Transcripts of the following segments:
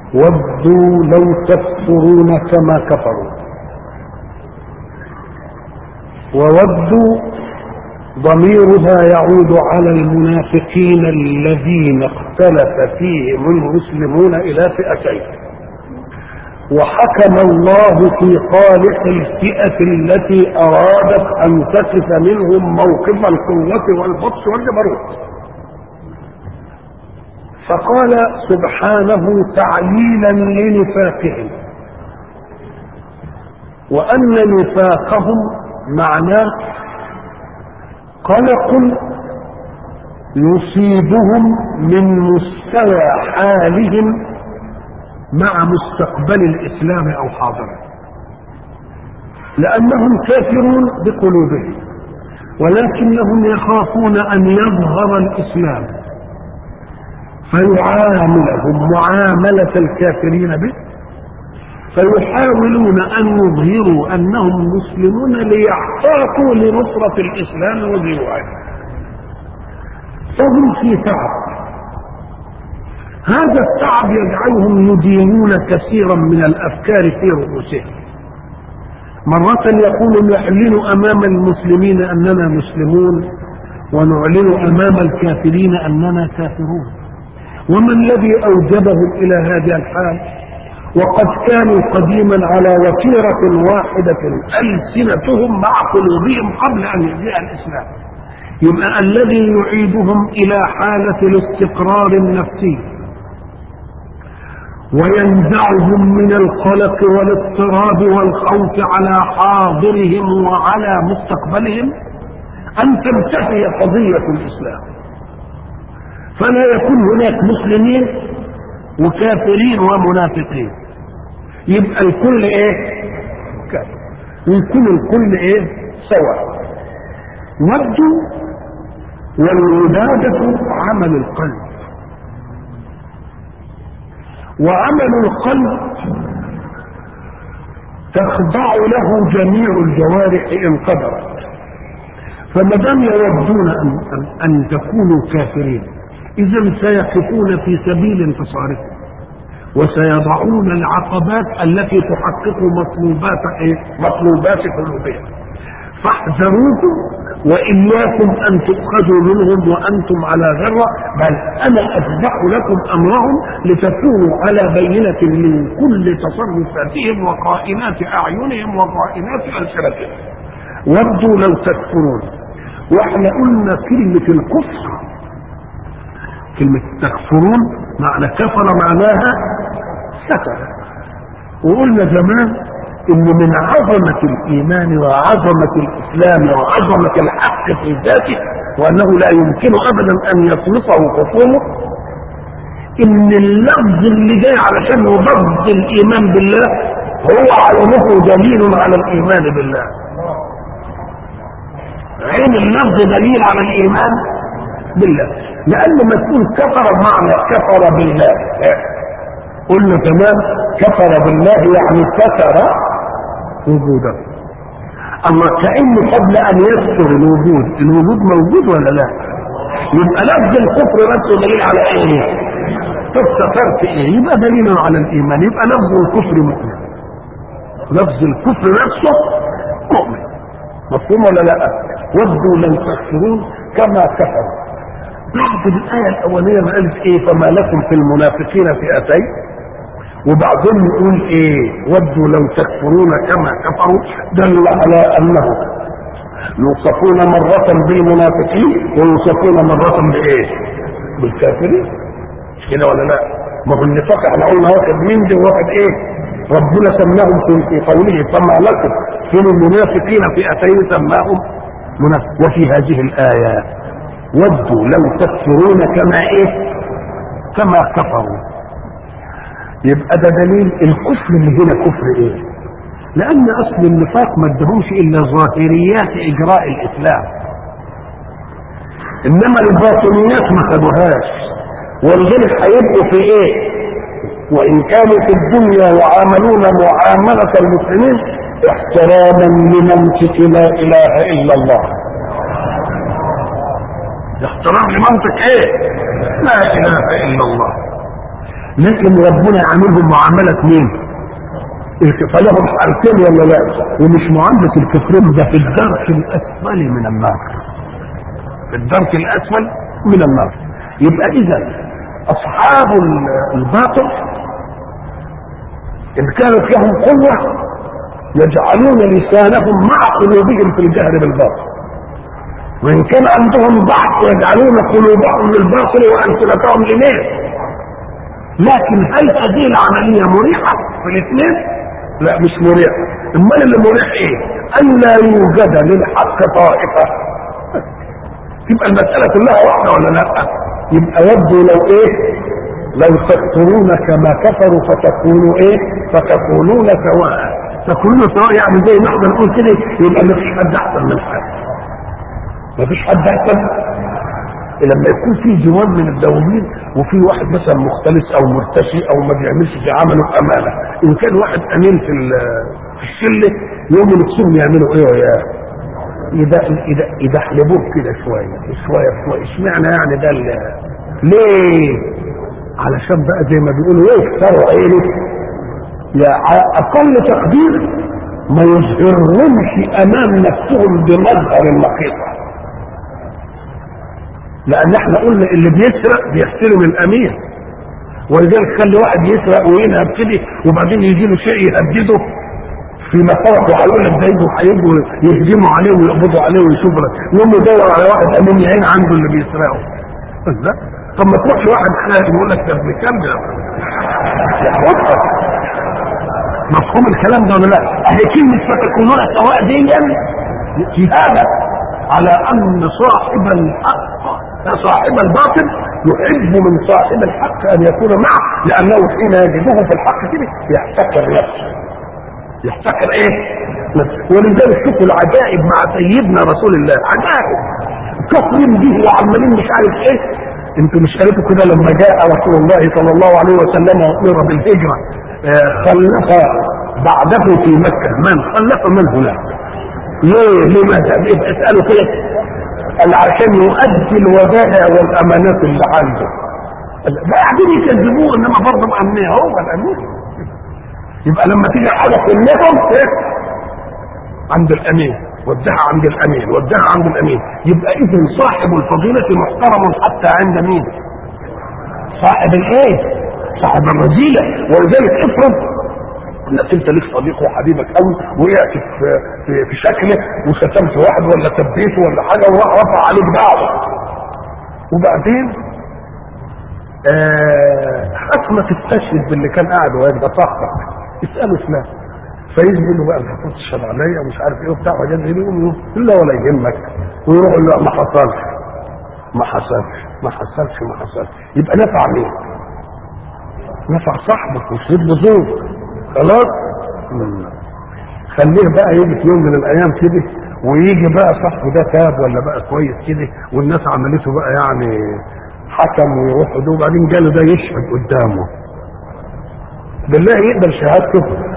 ودوا لو تكفرون كما كفروا وودوا ضميرها يعود على المنافقين الذين اختلف فيهم المسلمون الى فئتين وحكم الله في صالح الفئة التي أرادت أن تقف منهم موقف القوة والبطش والجبروت فقال سبحانه تعليلا لنفاقهم وأن نفاقهم معناه قلق يصيبهم من مستوى حالهم مع مستقبل الاسلام او حاضره لانهم كافرون بقلوبهم ولكنهم يخافون ان يظهر الاسلام فيعاملهم معامله الكافرين به فيحاولون ان يظهروا انهم مسلمون ليحتاطوا لنصره الاسلام وذروعه فهم في تعب هذا التعب يجعلهم يدينون كثيرا من الافكار في رؤوسهم مرة يقول نعلن امام المسلمين اننا مسلمون ونعلن امام الكافرين اننا كافرون وما الذي اوجبهم الى هذه الحال وقد كانوا قديما على وتيرة واحدة ألسنتهم مع قلوبهم قبل أن يجيء الإسلام يبقى الذي يعيدهم إلى حالة الاستقرار النفسي وينزعهم من القلق والاضطراب والخوف على حاضرهم وعلى مستقبلهم ان تنتهي قضيه الاسلام فلا يكون هناك مسلمين وكافرين ومنافقين يبقى الكل ايه كافر يكون الكل ايه سواء ودوا والودادة عمل القلب وعمل القلب تخضع له جميع الجوارح ان قدرت فما دام يودون ان ان, أن تكونوا كافرين اذا سيقفون في سبيل انتصاركم وسيضعون العقبات التي تحقق مطلوبات ايه؟ مطلوبات قلوبهم فاحذروكم واياكم ان تؤخذوا منهم وانتم على ذره بل انا افضح لكم امرهم لتكونوا على بينه من كل تصرفاتهم وقائمات اعينهم وقائمات السنتهم ودوا لو تكفرون واحنا قلنا كلمه الكفر كلمه تكفرون معنى كفر معناها سكر وقلنا زمان ان من عظمة الايمان وعظمة الاسلام وعظمة الحق في ذاته وانه لا يمكن ابدا ان يطلقه خصومه ان اللفظ اللي جاي علشان يضد الايمان بالله هو عينه دليل على الايمان بالله عين اللفظ دليل على الايمان بالله لان ما تكون كفر معنى كفر بالله قلنا تمام كفر بالله يعني كفر وجوده الله كأن قبل أن يذكر الوجود الوجود موجود ولا لا يبقى لفظ الكفر نفسه دليل على ايه طب سكرت ايه يبقى دليل على الايمان يبقى لفظ الكفر مؤمن لفظ الكفر نفسه مؤمن مفهوم ولا لا ودوا لو تكفرون كما كفروا بعد الآية الأولية ما قالت إيه فما لكم في المنافقين فئتين وبعضهم يقول ايه ودوا لو تكفرون كما كفروا دل على انه يوصفون مرة بالمنافقين ويوصفون مرة بايه بالكافرين مش كده ولا لا ما هو النفاق احنا قلنا واحد من دي وواحد ايه ربنا سماهم في في قوله فما لكم في المنافقين فئتين سماهم منافق وفي هذه الآية ودوا لو تكفرون كما ايه كما كفروا يبقى ده دليل الكفر اللي هنا كفر ايه لان اصل النفاق ما ادهمش الا ظاهريات اجراء الاسلام انما الباطنيات ما خدوهاش ولذلك هيبقوا في ايه وان كانوا في الدنيا يعاملون معاملة المسلمين احتراما لمنطق لا اله الا الله احترام لمنطق ايه لا اله الا الله لكن ربنا يعاملهم معاملة مين؟ فلهم حالتين ولا لا؟ ومش معاملة الكفرين ده في الدرك الأسفل من النار. في الدرك الأسفل من النار. يبقى إذا أصحاب الباطل إن كانت لهم قوة يجعلون لسانهم مع قلوبهم في الجهر بالباطل. وإن كان عندهم ضعف يجعلون قلوبهم للباطل وألسنتهم لليه لكن هل هذه العملية مريحة في الاثنين؟ لا مش مريحة امال اللي مريح ايه؟ ان لا يوجد للحق طائفة يبقى المسألة كلها واحدة ولا لا؟ يبقى يبدو لو ايه؟ لو تكفرون كما كفروا فتكونوا ايه؟ فتكونون سواء تكونون سواء يعني زي ما احنا نقول كده يبقى ما فيش حد احسن من حد ما فيش حد احسن لما يكون في ديوان من الدواوين وفي واحد مثلا مختلس او مرتشي او ما بيعملش في عمله امانه ان كان واحد امين في في الشله يوم نفسهم يعملوا ايه ويا اذا اذا اذا حلبوه كده شويه شويه شويه اشمعنى يعني ده ليه؟ علشان بقى زي ما بيقولوا يكسروا عينه يا اقل تقدير ما يظهرهمش امام نفسهم بمظهر النقيضه لان احنا قلنا اللي بيسرق بيحترم الامين ولذلك خلي واحد يسرق وينهب كده وبعدين يجي له شيء يهدده في مسارك وهيقول لك ده يجوا هيجوا يهجموا عليه ويقبضوا عليه ويشوفوا لك يقوم يدور على واحد امين يعين عنده اللي بيسرقه لا طب ما تروحش واحد خايف يقول لك ده ابن كام ده مفهوم الكلام ده ولا لا؟ اهي كلمه فتكونون سواء دي هذا على ان صاحب الحق صاحب الباطل يحب من صاحب الحق ان يكون معه لانه حين يجده في الحق كده يحتكر نفسه يحتكر ايه ولذلك شوفوا العجائب مع سيدنا رسول الله عجائب كفرين به وعمالين مش عارف ايه انتوا مش قالتوا كده لما جاء رسول الله صلى الله عليه وسلم وامر بالهجره آه خلف بعده في مكه من خلف من هناك ليه لماذا اسالوا كده قال عشان يؤدي الودائع والامانات اللي عنده بعدين يكذبوه انما برضه مأمنيه هو الامين يبقى لما تيجي حاجه كلهم عند الامين ودها عند الامين ودها عند الامين يبقى اذا صاحب الفضيله محترم حتى عند مين صاحب الايه صاحب الرذيله ولذلك افرض انك انت ليك صديق وحبيبك قوي وقعت في في, في شكله وشتمت واحد ولا سبيته ولا حاجه وراح رفع عليك دعوه وبعدين آه حتى تستشهد باللي كان قاعد وهيك ده صاحبك اساله فلان فيجي له بقى الحفاظ تشهد عليا ومش عارف ايه وبتاع وجاز يقول لا ولا يهمك ويروح له ما حصلش ما حصلش ما حصلش ما حصلش يبقى نفع مين؟ نفع صاحبك ويسيب له زوج خلاص خليه بقى يجي في يوم من الايام كده ويجي بقى صاحبه ده تاب ولا بقى كويس كده والناس عملته بقى يعني حكم ويروح ده وبعدين جاله ده يشهد قدامه بالله يقبل شهادته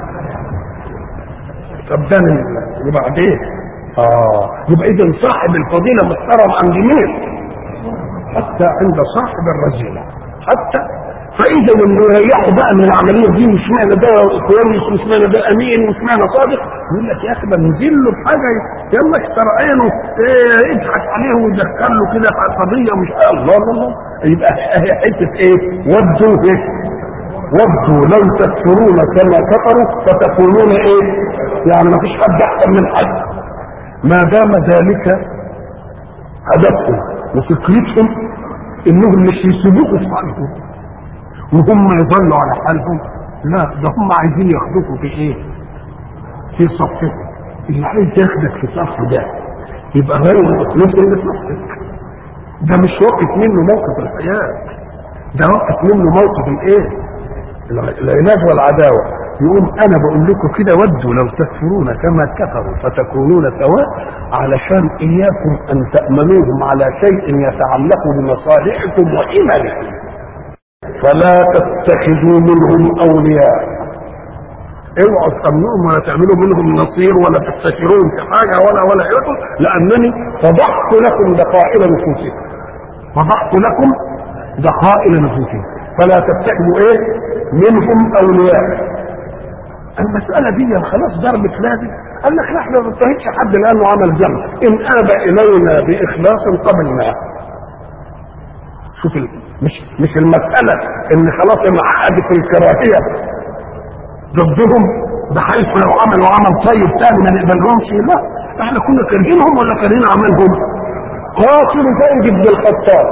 طب ده وبعدين اه يبقى اذا صاحب الفضيله محترم عند مين؟ حتى عند صاحب الرذيله حتى فاذا اللي يريحوا بقى من العمليه دي مش معنى ده كويس مش معنى ده امين مش معنى صادق يقول لك يا اخي ما ننزل له بحاجه يلا اشترى عينه ايه يضحك عليه ويدخل له كده في قضيه مش الله الله الله يبقى حته ايه؟ ودوا ايه؟ ودوا لو تكفرون كما كفروا فتكونون ايه؟ يعني ما فيش حد احسن من حد ما دام ذلك هدفهم وفكرتهم انهم مش يسيبوكوا في حالكم وهم يضلوا على حالهم لا ده هم عايزين ياخدوكوا في ايه في صفهم اللي عايز ياخدك في صف ده يبقى غير مخلص اللي في نفسك ده مش وقت منه موقف الحياة ده وقت منه موقف الايه العناد والعداوة يقول انا بقول لكم كده ودوا لو تكفرون كما كفروا فتكونون سواء علشان اياكم ان تأمنوهم على شيء يتعلق بمصالحكم وإيمانكم فلا تتخذوا منهم اولياء اوعوا تأمنوهم ولا تعملوا منهم نصير ولا تستشيرون في حاجة ولا ولا يقول لأنني فضحت لكم دقائق نفوسكم فضحت لكم دقائق نفوسكم فلا تتخذوا ايه منهم اولياء المسألة دي خلاص ضربت لازم قال لك لا احنا ما نضطهدش حد لانه عمل ذنب ان اب الينا باخلاص قبلناه شوف ال... مش مش المسألة ان خلاص انعقدت الكراهية ضدهم بحيث لو عملوا عمل طيب تاني ما نقبلهمش لا احنا كنا كارهينهم ولا كارهين عملهم قاتل زيد بن الخطاب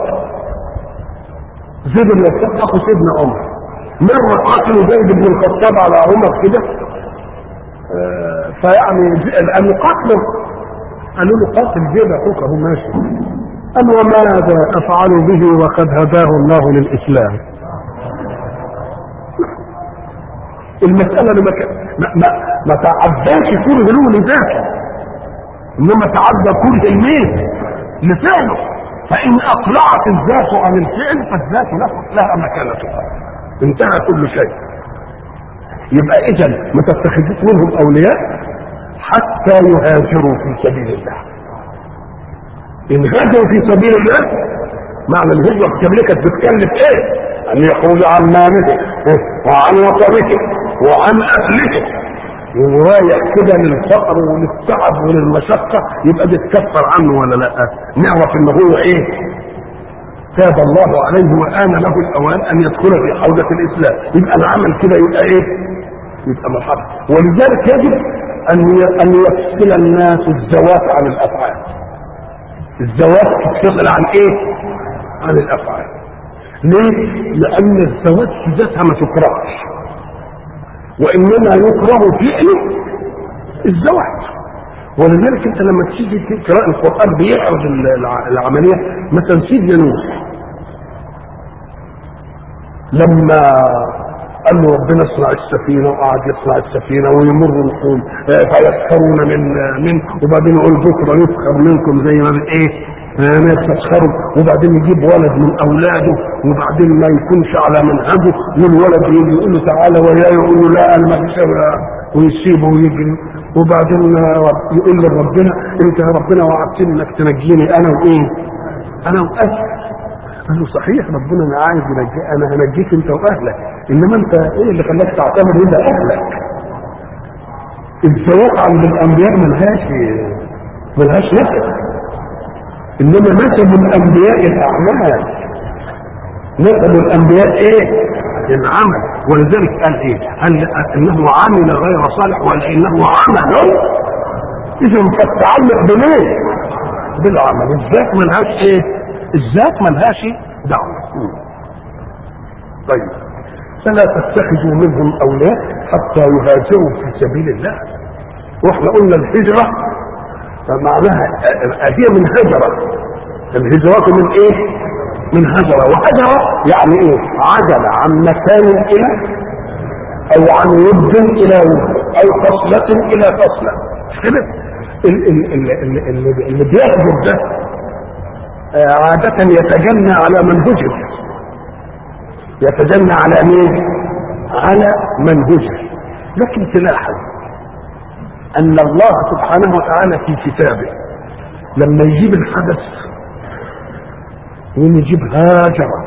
زيد بن الخطاب اخو سيدنا عمر مرة قاتل زيد بن الخطاب على عمر كده آه فيعني لانه قاتله قالوا له قاتل زيد اخوك اهو ماشي قال وماذا افعل به وقد هداه الله للاسلام المسألة ما, ما, ما, ما تعداش كره له لذاته انما تعدى كره الميت لفعله فان اقلعت الذات عن الفعل فالذات لها مكانتها انتهى كل شيء يبقى اذا ما تتخذوش منهم اولياء حتى يهاجروا في سبيل الله ان هاجروا في سبيل الله معنى الهجرة في سبيل كانت بتكلف ايه ان يخرج عن ماله وعن وطنه وعن اهله ورايح كده للفقر وللتعب وللمشقة يبقى بيتكفر عنه ولا لا نعرف ان هو ايه تاب الله عليه وآن له الأوان أن يدخل في حوزة الإسلام يبقى العمل كده يبقى إيه؟ يبقى محرم ولذلك يجب أن أن يفصل الناس الزوات عن الأفعال الزوات تتفصل عن إيه؟ عن الأفعال ليه؟ لأن الزوات في ذاتها ما تكرهش وإنما يكره فعل الزواج ولذلك انت لما تيجي تقرا القران بيعرض العمليه مثلا سيدنا نوح لما قال له ربنا اصنع السفينه وقعد يصنع السفينه ويمر القوم فيسخرون من منه وبعدين يقول بكره يسخر منكم زي ما ايه ما يستسخروا وبعدين يجيب ولد من اولاده وبعدين ما يكونش على منهجه والولد يجي يقول له تعالى وياه يقول له لا انا ما فيش ويسيبه ويجري وبعدين يقول لربنا انت يا ربنا وعدتني انك تنجيني انا وايه؟ انا واهلي قال له صحيح ربنا انا عايز ينجي انا هنجيك انت واهلك انما انت ايه اللي خلاك تعتمد الا اهلك؟ الزواج عند الانبياء ملهاش ملهاش نسب انما نسب الانبياء الاعمال نسب الانبياء ايه؟ العمل ولذلك قال ايه هل انه عمل غير صالح ولا انه عمل اذا فالتعلق بمين بالعمل الذات ملهاش ايه الذات ملهاش دعوه طيب فلا تتخذوا منهم اولياء حتى يهاجروا في سبيل الله واحنا قلنا الهجره معناها هي من هجره الهجره من ايه من هجرة وهجرة يعني ايه عدل عن مكان الى او عن ود الى ود او فصلة الى فصلة مش كده اللي بيهجر ده عادة يتجنى على من هجر يتجنى على مين على من هجر لكن تلاحظ ان الله سبحانه وتعالى في كتابه لما يجيب الحدث ونجيب هاجرة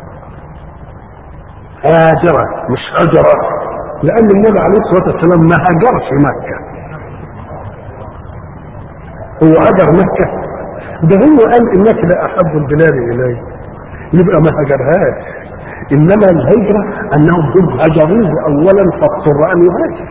هاجرة مش هجرة لأن النبي عليه الصلاة والسلام ما هاجرش مكة هو هاجر مكة ده هو قال إنك لأحب البلاد إلي يبقى ما هاجرهاش إنما الهجرة أنهم هم هجروه أولا فاضطر أن يهاجر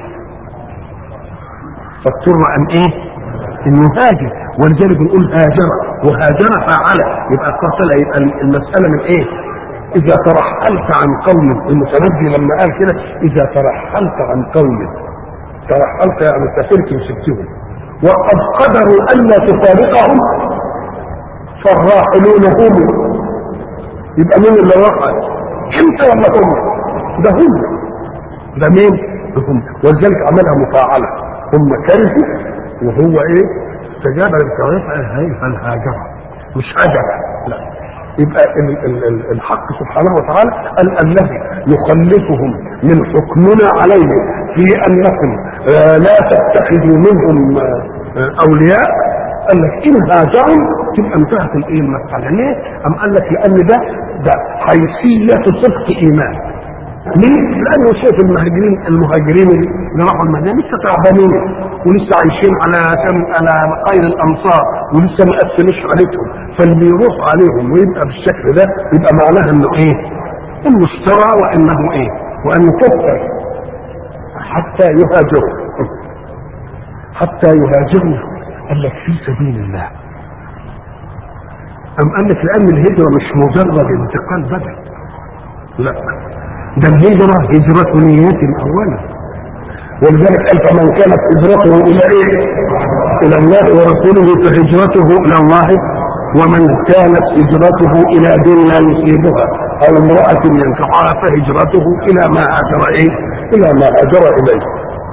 فاضطر أن إيه؟ أن يهاجر ولذلك بنقول هاجر وهاجر فعل يبقى قاتل يبقى المسألة من ايه اذا ترحلت عن قوم المتنبي لما قال كده اذا ترحلت عن قوم ترحلت يعني سافرت وسبتهم وقد قدروا الا تفارقهم فالراحلون هم يبقى مين اللي رحل انت ولا هم ده هم ده مين هم ولذلك عملها مفاعله هم كرهوا وهو ايه استجاب للكوارث هي فالهاجرة مش هجرة لا يبقى ال ال ال الحق سبحانه وتعالى قال الذي يخلفهم من حكمنا عليهم في انكم آه لا تتخذوا منهم آه اولياء قال لك ان هاجروا تبقى انتهت الايه المساله ليه؟ ام قال لك لان ده ده حيثيه صدق ايمان ليه؟ لانه شايف المهاجرين المهاجرين اللي راحوا المدينه لسه تعبانين ولسه عايشين على كم على خير الامصار ولسه ما قفلوش عيلتهم فاللي يروح عليهم ويبقى بالشكل ده يبقى معناها انه ايه؟ انه اشترى وانه ايه؟ وانه كفر حتى يهاجروا حتى يهاجروا قال لك في سبيل الله أم قال لك لأن الهجرة مش مجرد انتقال بدل لا ده الهجرة هجرة نية أولا ولذلك قال فمن كانت هجرته إلى إيه؟ إلى الله ورسوله فهجرته إلى الله ومن كانت هجرته إلى دنيا يصيبها أو امرأة ينكحها فهجرته إلى ما هاجر إيه؟ إلى ما هاجر إليه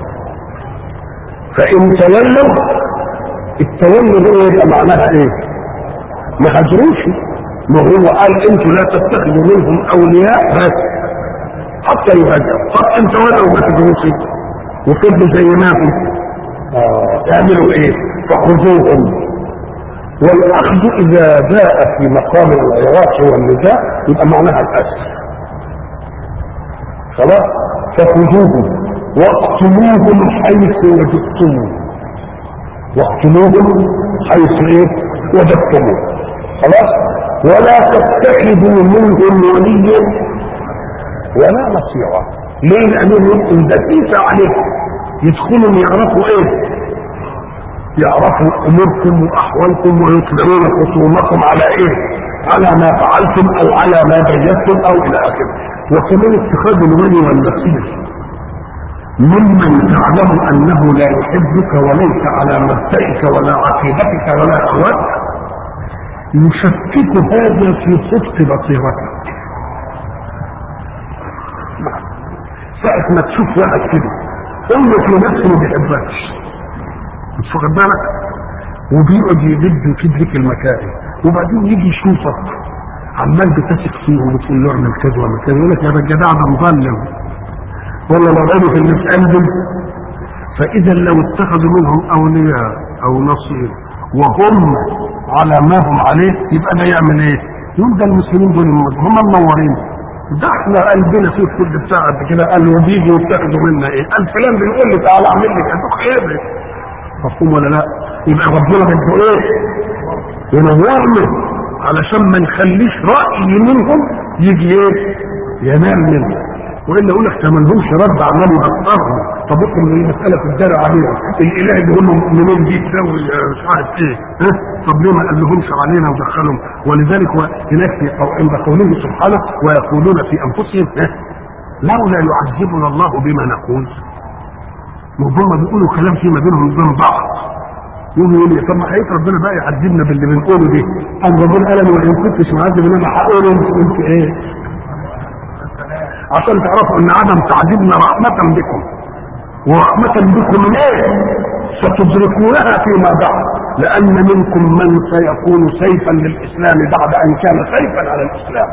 فإن تولوا التولي ده يبقى معناها ايه؟ ما هاجروش ما هو قال انتوا لا تتخذوا منهم اولياء بس حتى يهاجروا طب ان تولوا ما تهاجروش وفضلوا زي ما هم آه. يعملوا ايه؟ فخذوهم والاخذ اذا جاء في مقام العراق والنزاع يبقى معناها الاسر خلاص فخذوهم واقتلوهم حيث وجدتموه واقتلوهم حيث ايه وجدتموه خلاص ولا تتخذوا منهم وليا ولا نصيرا ليه لانهم يبقوا دسيسه عليكم يدخلوا يعرفوا ايه يعرفوا اموركم واحوالكم ويطلعون خصومكم على ايه على ما فعلتم او على ما بيتم او الى اخره وكمان اتخاذ الولي والنصير ممن تعلم انه لا يحبك وليس على مبدئك ولا عقيدتك ولا اخواتك يشكك هذا في صدق بصيرتك ساعة ما تشوف واحد كده قول له في نفسه ما بيحبكش مش واخد بالك وبيقعد يجد ويكيد المكائد وبعدين يجي يشوفك عمال بتثق فيه وبتقول له اعمل كذا واعمل كذا يقول لك يا الجدع ده مظلم ولا مرغبه في المتقدم فاذا لو اتخذوا منهم اولياء او نصير وهم على ما هم عليه يبقى ده يعمل ايه؟ يقول ده المسلمين دول هم منورين ده احنا قلبنا فيه كل بتاع قد كده قال وبيجي ويتخذوا منا ايه؟ قال فلان بيقول لي تعالى اعمل لي كده خير مفهوم ولا لا؟ يبقى ربنا بده ايه؟ ينورنا علشان ما نخليش راي منهم يجي ايه؟ ينال منه والا يقول لك ما لهمش رد عمال يبطرهم طب اكتب من المساله في الدار عليهم الاله بيقول لهم منين دي تساوي مش عارف ايه ها طب ليه ما قال لهمش علينا ودخلهم ولذلك هناك في عند قوله سبحانه ويقولون في انفسهم ها لولا يعذبنا الله بما نقول هم بيقولوا كلام فيما بينهم وبين بعض يقوم يقول لي طب ما حقيقة ربنا بقى يعذبنا باللي بنقوله دي قال ربنا قال انا وان كنتش معذب انا هقول انت ايه عشان تعرفوا ان عدم تعذيبنا رحمة بكم ورحمة بكم من ايه ستدركونها فيما بعد لان منكم من سيكون سيفا للاسلام بعد ان كان سيفا على الاسلام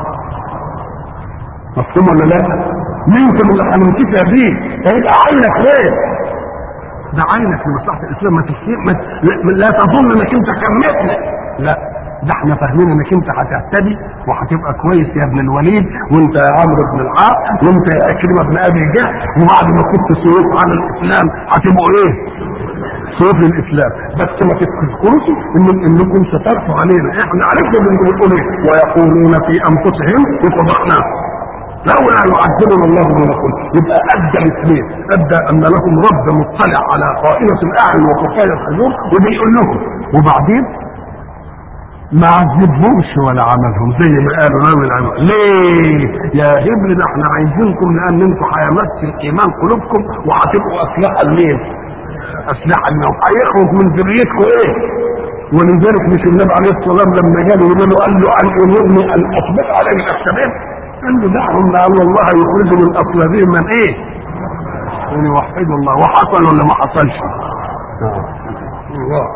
مفهوم ولا لا منكم اللي هننتفع بيه هيبقى عينك ليه ده عينك لمصلحة الاسلام ما تشتيق ما لا, لا تظن انك انت كمتنا لا ده احنا فاهمين انك انت هتهتدي وهتبقى كويس يا ابن الوليد وانت يا عمرو بن العاص وانت يا كلمة بن ابي جهل وبعد ما كنت سيوف على الاسلام هتبقوا ايه؟ سيوف للاسلام بس ما تذكروش ان انكم سترفعوا علينا احنا عرفنا من بيقولوا ايه ويقولون في انفسهم وفضحنا لولا يعذبنا الله بما قلت يبقى ادى الاثنين ادى ان لهم رب مطلع على خائنة الاعين وخفايا الحجور وبيقول لهم وبعدين ما عذبهمش ولا عملهم زي ما قالوا نعمل عمل ليه يا هبل ده احنا عايزينكم لان انتم هيمثل ايمان قلوبكم وهتبقوا اسلحه لمين اسلحه لنا وهيخرج من ذريتكم ايه ولذلك مش النبي عليه الصلاه والسلام لما جاله يقول له قال له ان امرني ان اصبح عليه الاكتبين قال له دعهم لعل الله يخرج من اصلابهم من ايه؟ يعني وحدوا الله وحصل ولا ما حصلش؟ الله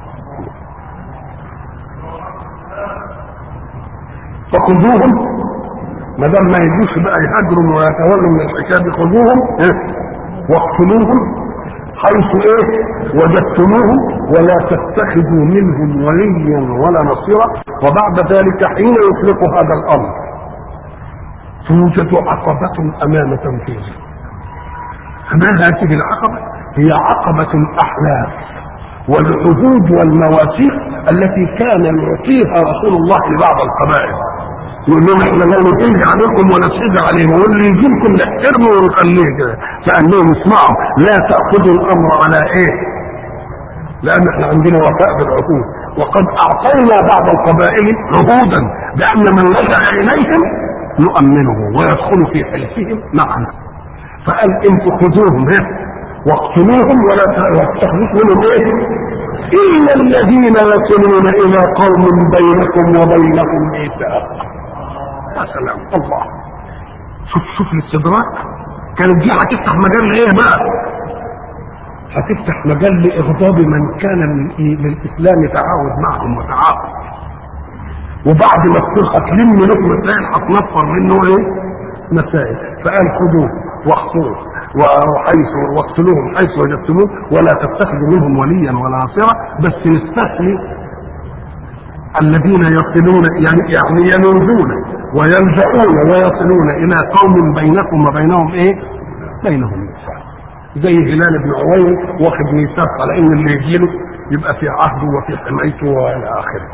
فخذوهم ما دام ما يجوش بقى يهاجروا ويتولوا من الحكايه دي خذوهم إيه؟ واقتلوهم حيث ايه وجدتموهم ولا تتخذوا منهم وليا ولا نصيرا وبعد ذلك حين يطلق هذا الامر توجد عقبة أمام تنفيذه ما هذه العقبة هي عقبة الأحلاف والعهود والمواثيق التي كان يعطيها رسول الله لبعض القبائل يقول لهم احنا لا ننهي عليكم ولا نسيد عليهم واللي يجي لكم نحترمه ونخليه كده كانهم يسمعوا لا تاخذوا الامر على ايه؟ لان احنا عندنا وفاء بالعهود وقد اعطينا بعض القبائل عهودا بان من لجا اليهم نؤمنه ويدخل في حلفهم معنا فقال انتم خذوهم واقتلوهم ولا تاخذوش منهم ايه؟ الا الذين يصلون الى قوم بينكم وبينهم ميثاق يا سلام الله شوف شوف الاستدراك كانت دي هتفتح مجال لايه بقى؟ هتفتح مجال لاغضاب من كان للاسلام تعاود معهم وتعاون وبعد ما تكون هتلم لكم مسائل هتنفر منه ايه؟ مسائل فقال خذوه واخطوه وحيث واقتلوهم حيث وجدتموه ولا تتخذوا منهم وليا ولا نصيرا بس نستثني الذين يصلون يعني يعني ينوزون ويلجؤون ويصلون الى قوم بينكم وبينهم ايه؟ بينهم ميثاق زي هلال بن عويل واخد ميثاق على ان اللي يجي له يبقى في عهده وفي حمايته والى اخره.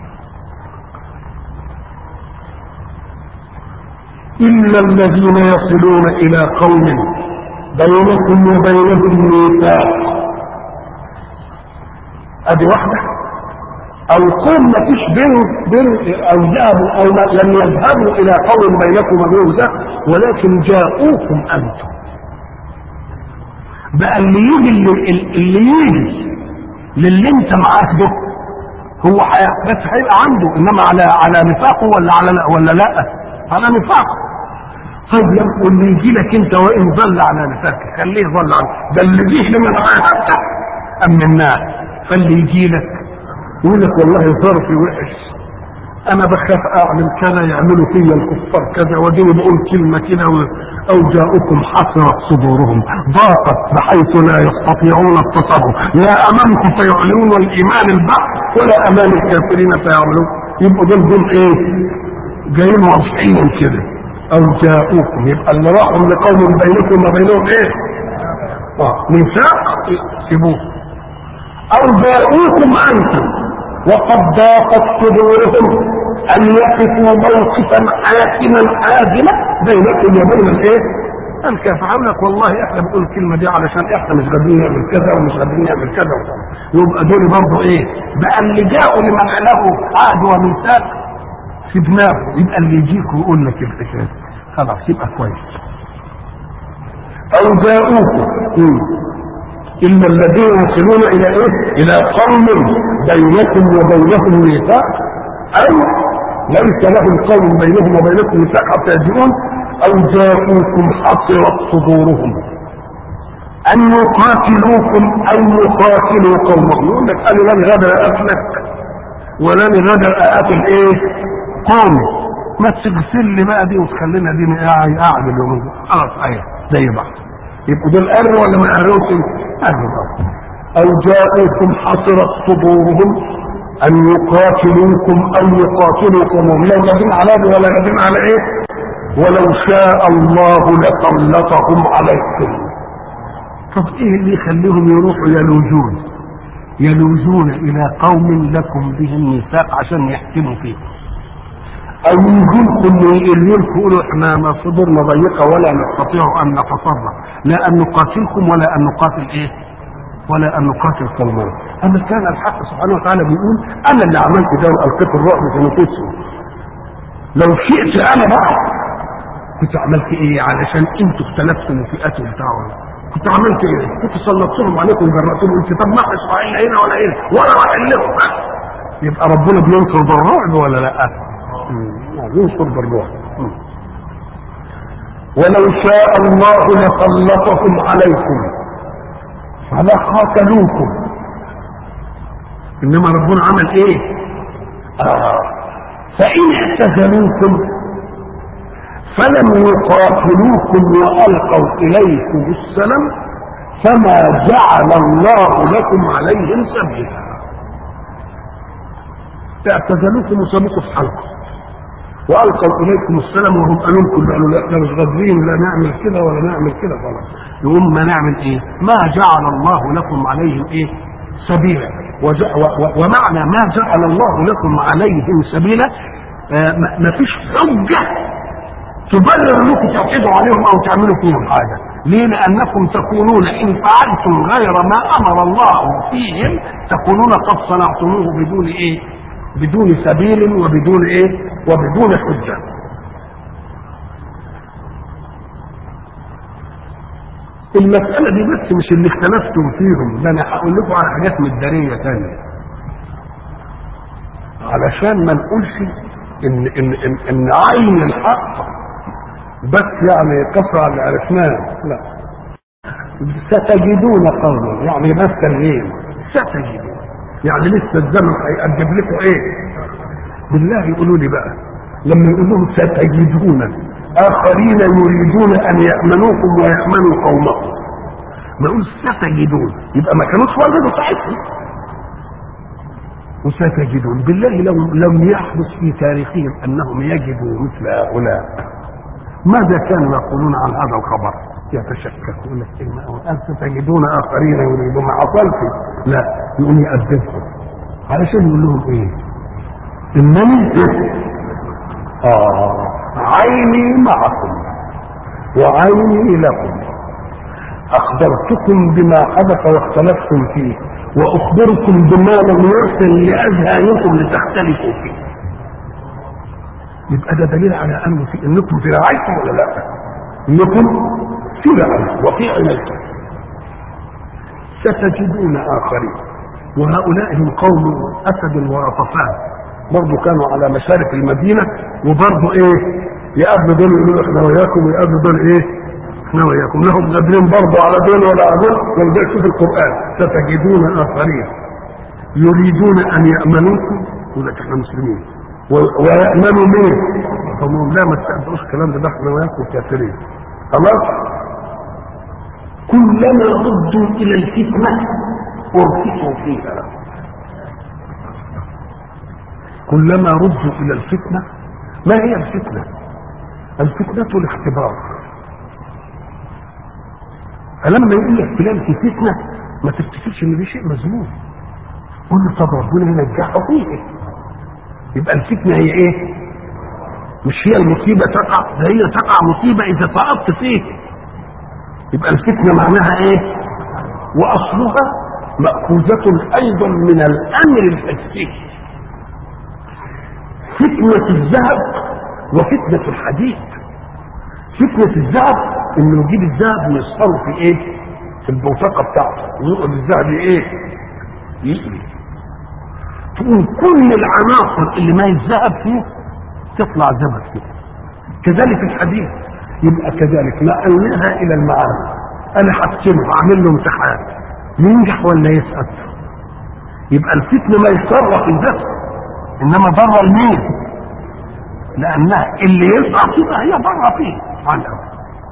إلا الذين يصلون إلى قوم بينكم وبينهم ميثاق أدي واحدة أو قوم ما فيش بين بين أو ذهبوا أو لم يذهبوا إلى قوم بينكم وبينهم ميثاق ولكن جاءوكم أنتم بقى اللي يجي اللي, اللي يجي للي أنت معاك ده هو بس هيبقى عنده إنما على على نفاقه ولا على لا ولا لا على نفاقه طيب واللي يجي لك انت وان ظل على نفسك خليه يظل عنك ده اللي جه لمن عاهدت امن الناس فاللي يجي لك يقول لك والله ظرفي وحش انا بخاف اعمل كذا يعملوا فيا الكفار كذا واديني بقول كلمه كده او جاءكم حسرت صدورهم ضاقت بحيث لا يستطيعون التصرف لا امامكم فيعلنون الايمان البحث ولا امام الكافرين فيعملون يبقوا دول دول ايه؟ جايين واضحين كده او جاءوكم يبقى اللي راحوا لقوم بينكم وبينهم ايه؟ اه ميثاق سيبوه او جاءوكم انتم وقد ضاقت صدورهم ان يقفوا موقفا حاسما حازما بينكم وبين الايه؟ الكافر هقول لك والله احنا بنقول الكلمه دي علشان احنا مش قادرين نعمل كذا ومش قادرين نعمل كذا وكذا يبقى دول برضه ايه؟ بقى اللي جاءوا لمن له عهد وميثاق في دماغه يبقى اللي يجيك ويقول لك الحكايه خلاص يبقى كويس او جاءوكم الا الذين يصلون الى ايه؟ الى قوم بينكم وبينهم ميثاق او ليس لهم قوم بينهم وبينكم ميثاق حتى يجيئون او جاءوكم حصرت صدورهم ان يقاتلوكم او يقاتلوا قومهم يقول لك انا لن غدر اقتلك ولن غدر اقتل ايه؟ قومي ما تغسل لي بقى دي وتخلينا دي قاعد اليومين دول خلاص ايوه زي بعض يبقوا دول قروا ولا ما قروش؟ قروا طبعا او جاءوكم حصرت صدورهم ان يقاتلوكم او يقاتلوا قومهم لا قادرين على دي ولا قادرين على ايه؟ ولو شاء الله لسلطهم عليكم طب ايه اللي يخليهم يروحوا يلوجون يلوجون الى قوم لكم بهم ميثاق عشان يحكموا فيه او يجولكم يقولوا يقولوا احنا ما صدورنا ضيقه ولا نستطيع ان نتصرف لا ان نقاتلكم ولا ان نقاتل ايه ولا ان نقاتل قومنا اما كان الحق سبحانه وتعالى بيقول انا اللي عملت ده والقيت الرعب في نفوسهم لو شئت انا بقى كنت عملت ايه علشان انتوا اختلفتم وفئاتوا بتاعهم كنت عملت ايه؟ كنت سلطتهم عليكم وجرأتهم انت طب ما اسرائيل هنا ولا هنا ولا واحد لهم يبقى ربنا بينصر بالرعب ولا لا؟ ينصر بالرعب ولو شاء الله لسلطهم عليكم فلقاتلوكم انما ربنا عمل ايه؟ آه. فان اعتزلوكم فلم يقاتلوكم والقوا اليكم السلام فما جعل الله لكم عليهم سبيلا اعتزلوكم وسابوكم في حلقه والقوا اليكم السلام وهم قالوا لكم قالوا لا احنا مش قادرين لا نعمل كده ولا نعمل كده خلاص يقوم ما نعمل ايه؟ ما جعل الله لكم عليهم ايه؟ سبيلا وج- و- و- ومعنى ما جعل الله لكم عليهم سبيلا آه، ما ما فيش حجه تبرر انكم تعتدوا عليهم او تعملوا فيهم حاجه ليه لانكم تكونون ان فعلتم غير ما امر الله فيهم تكونون قد صنعتموه بدون ايه بدون سبيل وبدون ايه وبدون حجه المسألة دي بس مش اللي اختلفتم فيهم ده أنا هقول لكم على حاجات مدارية تانية علشان ما نقولش إن إن إن, إن عين الحق بس يعني قطع اللي عرفناه لا ستجدون قوما يعني بس تنوين ستجدون يعني لسه الزمن هيقدم لكم ايه بالله يقولوا لي بقى لما يقول لهم ستجدون اخرين يريدون ان يامنوكم ويامنوا قومكم ما يقول ستجدون يبقى ما كانوش وجدوا صحيحهم وستجدون بالله لو لم يحدث في تاريخهم انهم يجدوا مثل هؤلاء ماذا كانوا يقولون عن هذا الخبر يتشكك يقول لك إيه ما- أنت تجدون آخرين يريدون ما حصلش لا يقوم يأدبهم علشان يقول لهم إيه إنني آه عيني معكم وعيني لكم أخبرتكم بما حدث واختلفتم فيه وأخبركم بما لم يرسل لأذهانكم لتختلفوا فيه يبقى ده دليل على انه في انكم في رعايته ولا لا؟ انكم في رعايته وفي عنايته. ستجدون اخرين وهؤلاء هم قوم اسد وغطفان برضه كانوا على مشارف المدينه وبرضه ايه؟ يقابلوا دول يقولوا احنا وياكم ويقابلوا دول ايه؟ احنا وياكم لهم قادرين برضه على دول ولا على دول ولذلك شوف القران ستجدون اخرين يريدون ان يامنوكم يقول لك احنا مسلمين و- ويأمنوا مين؟ هم لا ما تستقبلوش الكلام ده ده احنا وياكم كافرين خلاص؟ كلما ردوا الى الفتنه اركسوا فيها كلما ردوا الى الفتنه ما هي الفتنه؟ الفتنه الاختبار فلما يقول لك فلان في فتنه ما تفتكرش ان دي شيء مذموم قول له طب ربنا ينجحه فيه يبقى الفتنه هي ايه؟ مش هي المصيبه تقع ده هي تقع مصيبه اذا سقطت فيه يبقى الفتنه معناها ايه؟ واصلها ماخوذه ايضا من الامر الحسي فتنه الذهب وفتنه الحديد فتنه الذهب انه يجيب الذهب ويصهره في ايه؟ في البوتقه بتاعته ويقعد الذهب ايه؟ يقلي تقوم كل العناصر اللي ما يتذهب فيه تطلع زبد كده كذلك الحديث يبقى كذلك نقلناها الى المعامل انا هقسمه اعمل له امتحان ينجح ولا يسقط يبقى الفتنه ما يسر في الذات انما ضر المين لانها اللي يسقط يبقى هي ضر فيه عن الأول.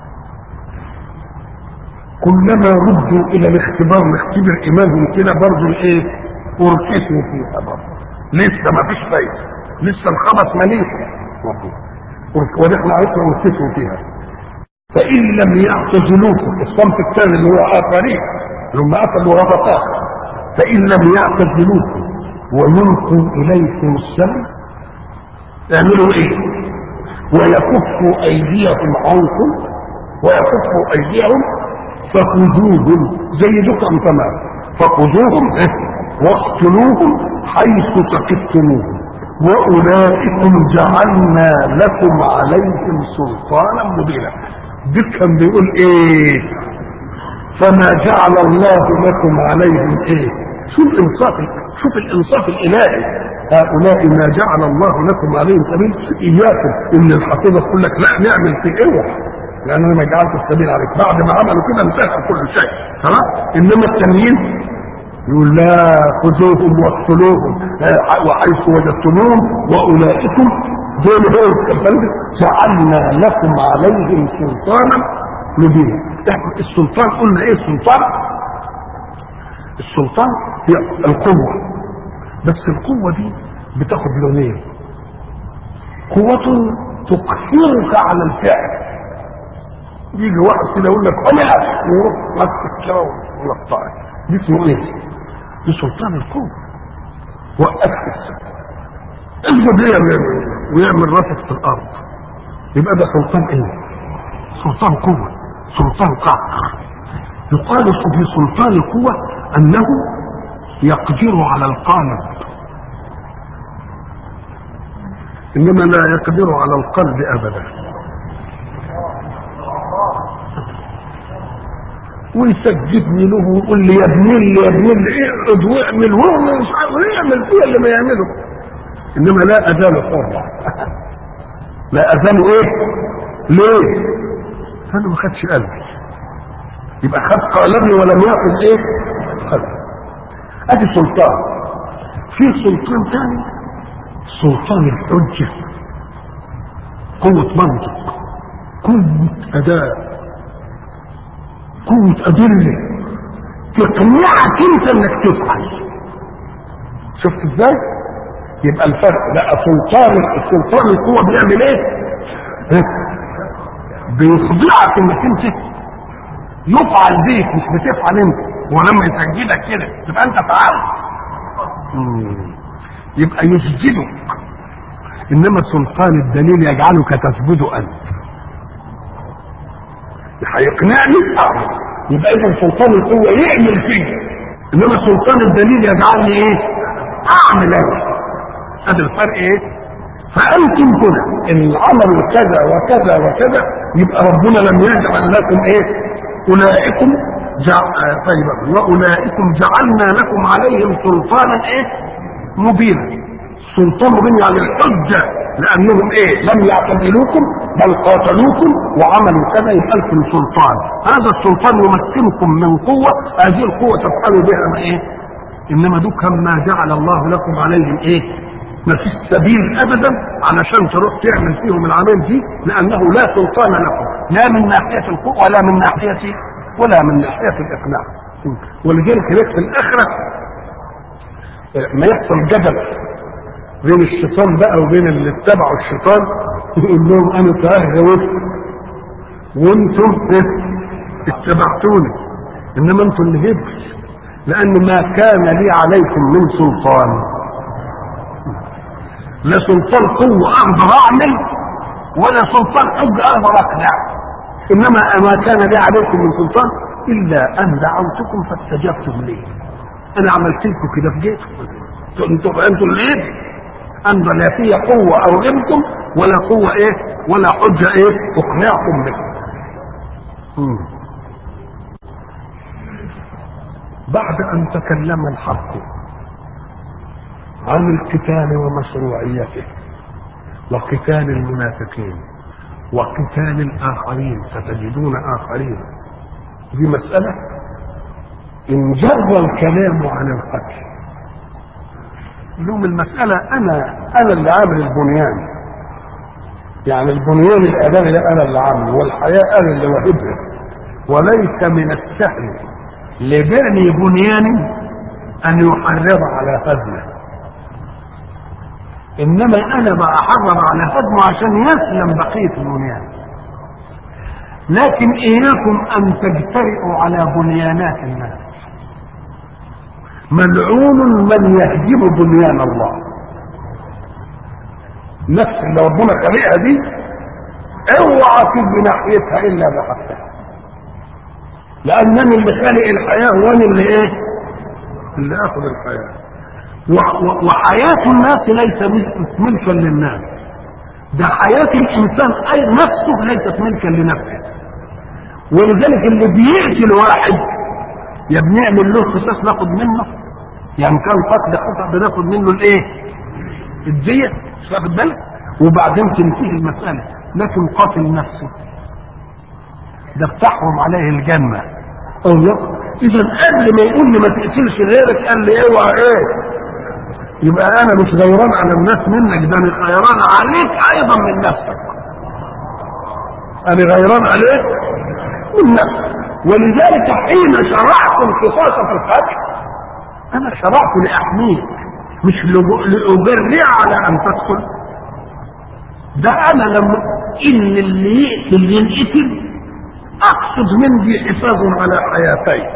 كلما ردوا الى الاختبار نختبر ايمانهم كده برضه الايه اركسوا فيها برضه لسه ما فيش فايده لسه الخبث مليء ونحن عرفنا اركسوا فيها فان لم يعتزلوكم الصنف الثاني اللي هو اخرين اللي هم اكلوا غطاء فان لم يعتزلوكم ويلقوا اليكم السلم اعملوا ايه ويكفوا ايديهم عنكم ويكفوا ايديهم فخذوهم زي دكم تمام فخذوهم إيه؟ واقتلوهم حيث ثقفتموهم واولئكم جعلنا لكم عليهم سلطانا مبينا ده كان بيقول ايه فما جعل الله لكم عليهم ايه شوف الانصاف شوف الانصاف الالهي هؤلاء ما جعل الله لكم عليهم سبيل اياكم ان الحفيظه تقول لك لا نعمل في اوعى لان انا ما جعلت السبيل عليك بعد ما عملوا كده انتهى كل شيء خلاص انما التانيين يقول لا خذوهم واقتلوهم آه، وحيث وجدتموهم واولئكم دول هو جعلنا لكم عليهم سلطانا مبينة السلطان قلنا ايه السلطان السلطان هي القوة بس القوة دي بتاخد لونين قوة تقهرك على الفعل يجي واحد كده يقول لك انا ويروح مسك كده ويقطعك دي اسمه ايه؟ دي سلطان القوة وقفت السماء اسجد ليه ويعمل راسك في الارض يبقى ده سلطان ايه؟ سلطان قوة سلطان قهر يقال في سلطان القوة انه يقدر على القالب انما لا يقدر على القلب ابدا ويسجدني له ويقول لي يا ابن لي يا ابن لي اقعد واعمل وهو مش عارف يعمل فيها اللي ما يعمله انما لا ازال حرا لا ازال ايه ليه انا ما خدش قلبي يبقى خد قلبي ولم ياخذ ايه قلبي ادي سلطان في سلطان ثاني سلطان الحجه قوه منطق قوه اداء قوة أدلة تقنعك أنت إنك تفعل شفت إزاي؟ يبقى الفرق لا سلطان السلطان القوة بيعمل إيه؟ بيخضعك إنك أنت يفعل بيك مش بتفعل أنت ولما يسجدك كده تبقى أنت فعلت يبقى يسجدك إنما سلطان الدليل يجعلك تسجد أنت هيقنعني اه يبقى اذا سلطان القوه يعمل فيه انما سلطان الدليل يجعلني ايه اعمل انا هذا الفرق ايه فانتم هنا ان عملوا كذا وكذا وكذا يبقى ربنا لم يجعل لكم ايه اولئكم جع... طيب واولئكم جعلنا لكم عليهم سلطانا ايه مبينا سلطان مبين يعني الحجه لانهم ايه لم يعتدلوكم بل قاتلوكم وعملوا كذا يبقى لكم سلطان هذا السلطان يمكنكم من قوه هذه القوه تفعلوا بها ما ايه انما دول ما جعل الله لكم عليهم ايه ما فيش سبيل ابدا علشان تروح تعمل فيهم العمل دي لانه لا سلطان لكم لا من ناحيه القوه ولا من ناحيه ولا من ناحيه الاقناع ولذلك هناك في الاخره ما يحصل جدل بين الشيطان بقى وبين اللي اتبعوا الشيطان يقول لهم انا تهجوت وانتم اتبعتوني انما انتم اللي هبت لان ما كان لي عليكم من سلطان لا سلطان قوة اقدر اعمل ولا سلطان حج اقدر اقنع انما ما كان لي عليكم من سلطان الا ان دعوتكم فاستجبتم لي انا عملت لكم كده في جيتكم انتم انتم اللي هبت أن لا في قوة أوغمتم ولا قوة إيه ولا حجة إيه أقنعكم به بعد أن تكلم الحق عن القتال ومشروعيته وقتال المنافقين وقتال الآخرين ستجدون آخرين دي مسألة إن جر الكلام عن القتل لهم المسألة أنا أنا اللي عامل البنيان يعني البنيان الآدمي ده أنا اللي عامله والحياة أنا اللي واهبها وليس من السهل لبني بنيان أن يحرض على هدمه إنما أنا بأحرض على هدمه عشان يسلم بقية البنيان لكن إياكم أن تجترئوا على بنيانات الناس ملعون من يهدم بنيان الله نفس اللي ربنا خلقها دي اوعى تجي ناحيتها الا بحقها لانني اللي خالق الحياه وانا اللي ايه اللي اخذ الحياه وحياه الناس ليس ملكا للناس ده حياه الانسان اي نفسه ليست ملكا لنفسه ولذلك اللي بيقتل واحد يا بنعمل له قصاص ناخد منه يعني كان قتل خطا بناخد منه الايه الدية مش واخد بالك وبعدين تنتهي المسألة لكن قاتل نفسه ده بتحرم عليه الجنة الله اذا قبل ما يقول لي ما تقتلش غيرك قال لي اوعى ايه يبقى انا مش غيران على الناس منك ده انا غيران عليك ايضا من نفسك انا غيران عليك من نفسه ولذلك حين شرعت القصاص في القتل انا شرعت لاحميك مش لاجرع على ان تدخل ده انا لما ان اللي يقتل ينقتل اقصد من دي حفاظ على حياتيك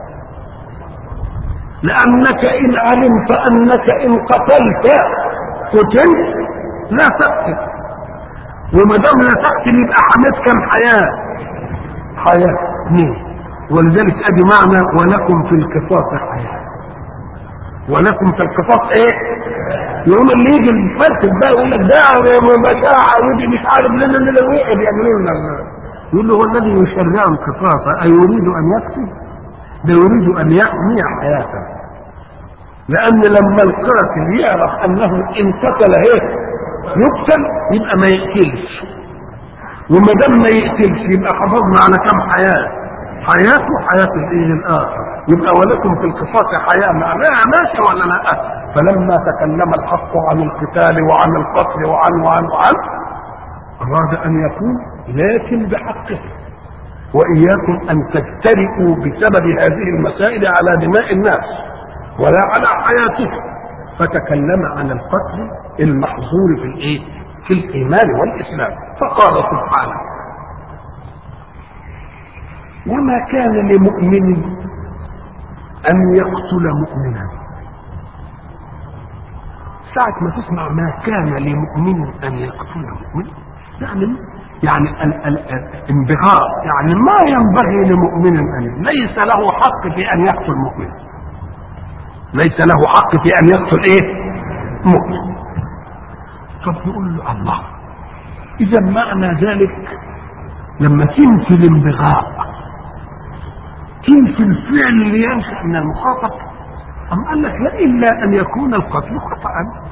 لانك ان علمت انك ان قتلت قتل لا تقتل وما دام لا تقتل يبقى حميت كم حياه حياه اثنين ولذلك ادي معنى ولكم في القصاص حياه ولكم في القصاص ايه يقوم اللي يجي الفاسد بقى يقول لك ده مشاعة ودي مش عارف لنا اللي وقف يعملوا لنا يقول له هو الذي يشرع القصاص أيريد أن يقتل؟ ده يريد أن يحمي حياته لأن لما القاتل يعرف أنه إن قتل إيه يقتل يبقى ما يقتلش وما دام ما يقتلش يبقى حافظنا على كم حياة حياته حياة الايه الاخر يبقى ولكم في القصاص حياة معناها ماشي ولا لا فلما تكلم الحق عن القتال وعن القتل وعن وعن وعن اراد ان يكون لكن بحقه واياكم ان تجترئوا بسبب هذه المسائل على دماء الناس ولا على حياتهم فتكلم عن القتل المحظور في الايه في الايمان والاسلام فقال سبحانه وما كان لمؤمن ان يقتل مؤمنا ساعة ما تسمع ما كان لمؤمن ان يقتل مؤمنا يعني يعني ال- ال- الانبهار يعني ما ينبغي لمؤمن ان ليس له حق في ان يقتل مؤمن ليس له حق في ان يقتل ايه مؤمن طب نقول له الله اذا معنى ذلك لما تنفي الانبغاء تنفي الفعل اللي ينشا من المخاطب أم قال لك لا إلا أن يكون القتل خطأ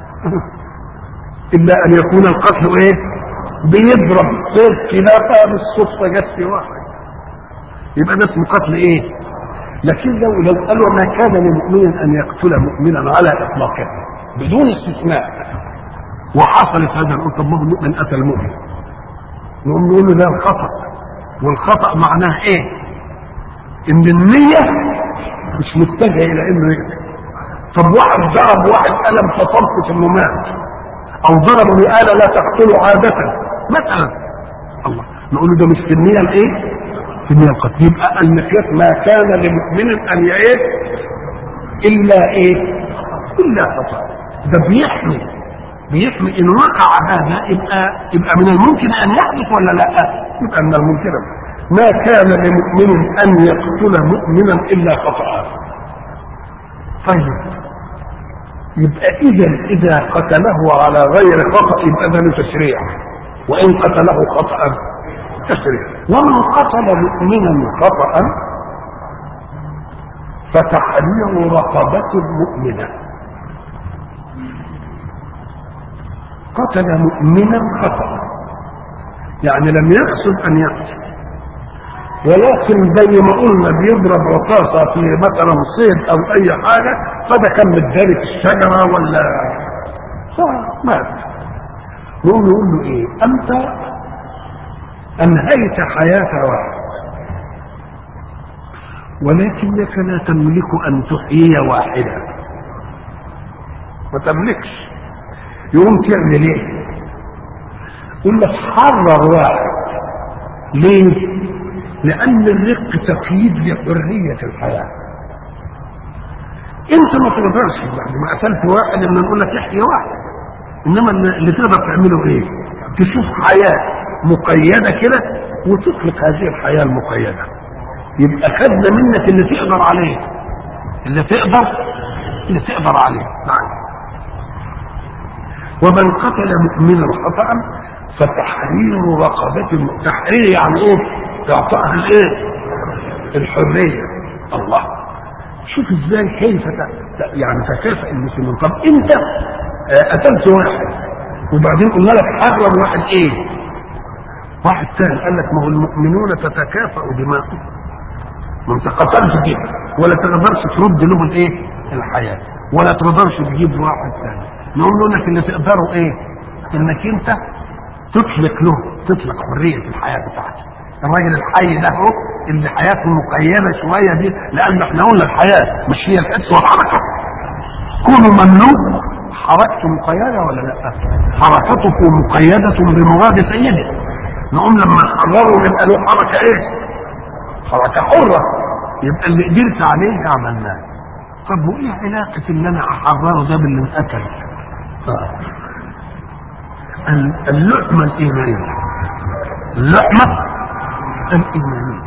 إلا أن يكون القتل إيه؟ بيضرب صوت خلافة بالصدفة جت في واحد يبقى ده اسمه قتل إيه؟ لكن لو لو قالوا ما كان لمؤمن أن يقتل مؤمنا على إطلاقه بدون استثناء وحصلت هذا نقول طب ما هو المؤمن قتل مؤمن نقوم نقول له ده الخطأ والخطأ معناه إيه؟ إن النية مش متجهة إلى إنه يقتل طب واحد ضرب واحد قلم فطرته ثم مات او ضربه بآلة لا تقتله عادة مثلا الله نقول له ده مش في النية الايه؟ في النية القتل يبقى المقياس ما كان لمؤمن ان يعيش الا ايه؟ الا خطأ ده بيحمي بيحمي ان وقع هذا يبقى يبقى من الممكن ان يحدث ولا لا؟ يبقى من الممكن ما كان لمؤمن ان يقتل مؤمنا الا خطأ طيب يبقى اذا اذا قتله على غير خطا يبقى ده له تشريع وان قتله خطا تشريع ومن قتل مؤمنا خطا فتحرير رقبة مؤمنة قتل مؤمنا خطأ يعني لم يقصد ان يقتل ولكن زي ما قلنا بيضرب رصاصة في مثلا صيد او اي حاجة فده كان متداري في الشجرة ولا مات نقول نقول له ايه انت انهيت حياة واحد ولكنك لا تملك ان تحيي واحدة ما تملكش يقوم تعمل ايه يقول لك حرر واحد ليه لأن الرق تقييد لحرية الحياة أنت ما تقدرش بعد ما قتلت واحد إن نقول لك احيي واحد إنما اللي تقدر تعمله إيه؟ تشوف حياة مقيدة كده وتخلق هذه الحياة المقيدة يبقى خدنا منك اللي تقدر عليه اللي تقدر اللي تقدر عليه نعم ومن قتل مؤمنا خطأ فتحرير رقبة تحرير يعني ايه؟ اعطائها الايه الحريه الله شوف ازاي كيف يعني تكافئ المسلمين طب انت قتلت واحد وبعدين قلنا لك حرم واحد ايه واحد ثاني قال لك ما هو المؤمنون تتكافئ دماؤهم ما انت قتلت كده ولا تقدرش ترد له الايه الحياه ولا تقدرش تجيب واحد ثاني نقول لك اللي تقدره ايه انك انت تطلق له تطلق حريه الحياه بتاعته الراجل الحي ده هو اللي حياته مقيده شويه دي لان احنا قلنا الحياه مش هي الحس والحركه كونه مملوك حركته مقيده ولا لا؟ حركته مقيده بمراد سيده نقوم لما نحرره يبقى له حركه ايه؟ حركه حره يبقى اللي قدرت عليه عملناه طب وايه علاقه اللي انا احرره ده باللي انقتل؟ آه. اللحمه الايمانيه اللحمه الإيمانية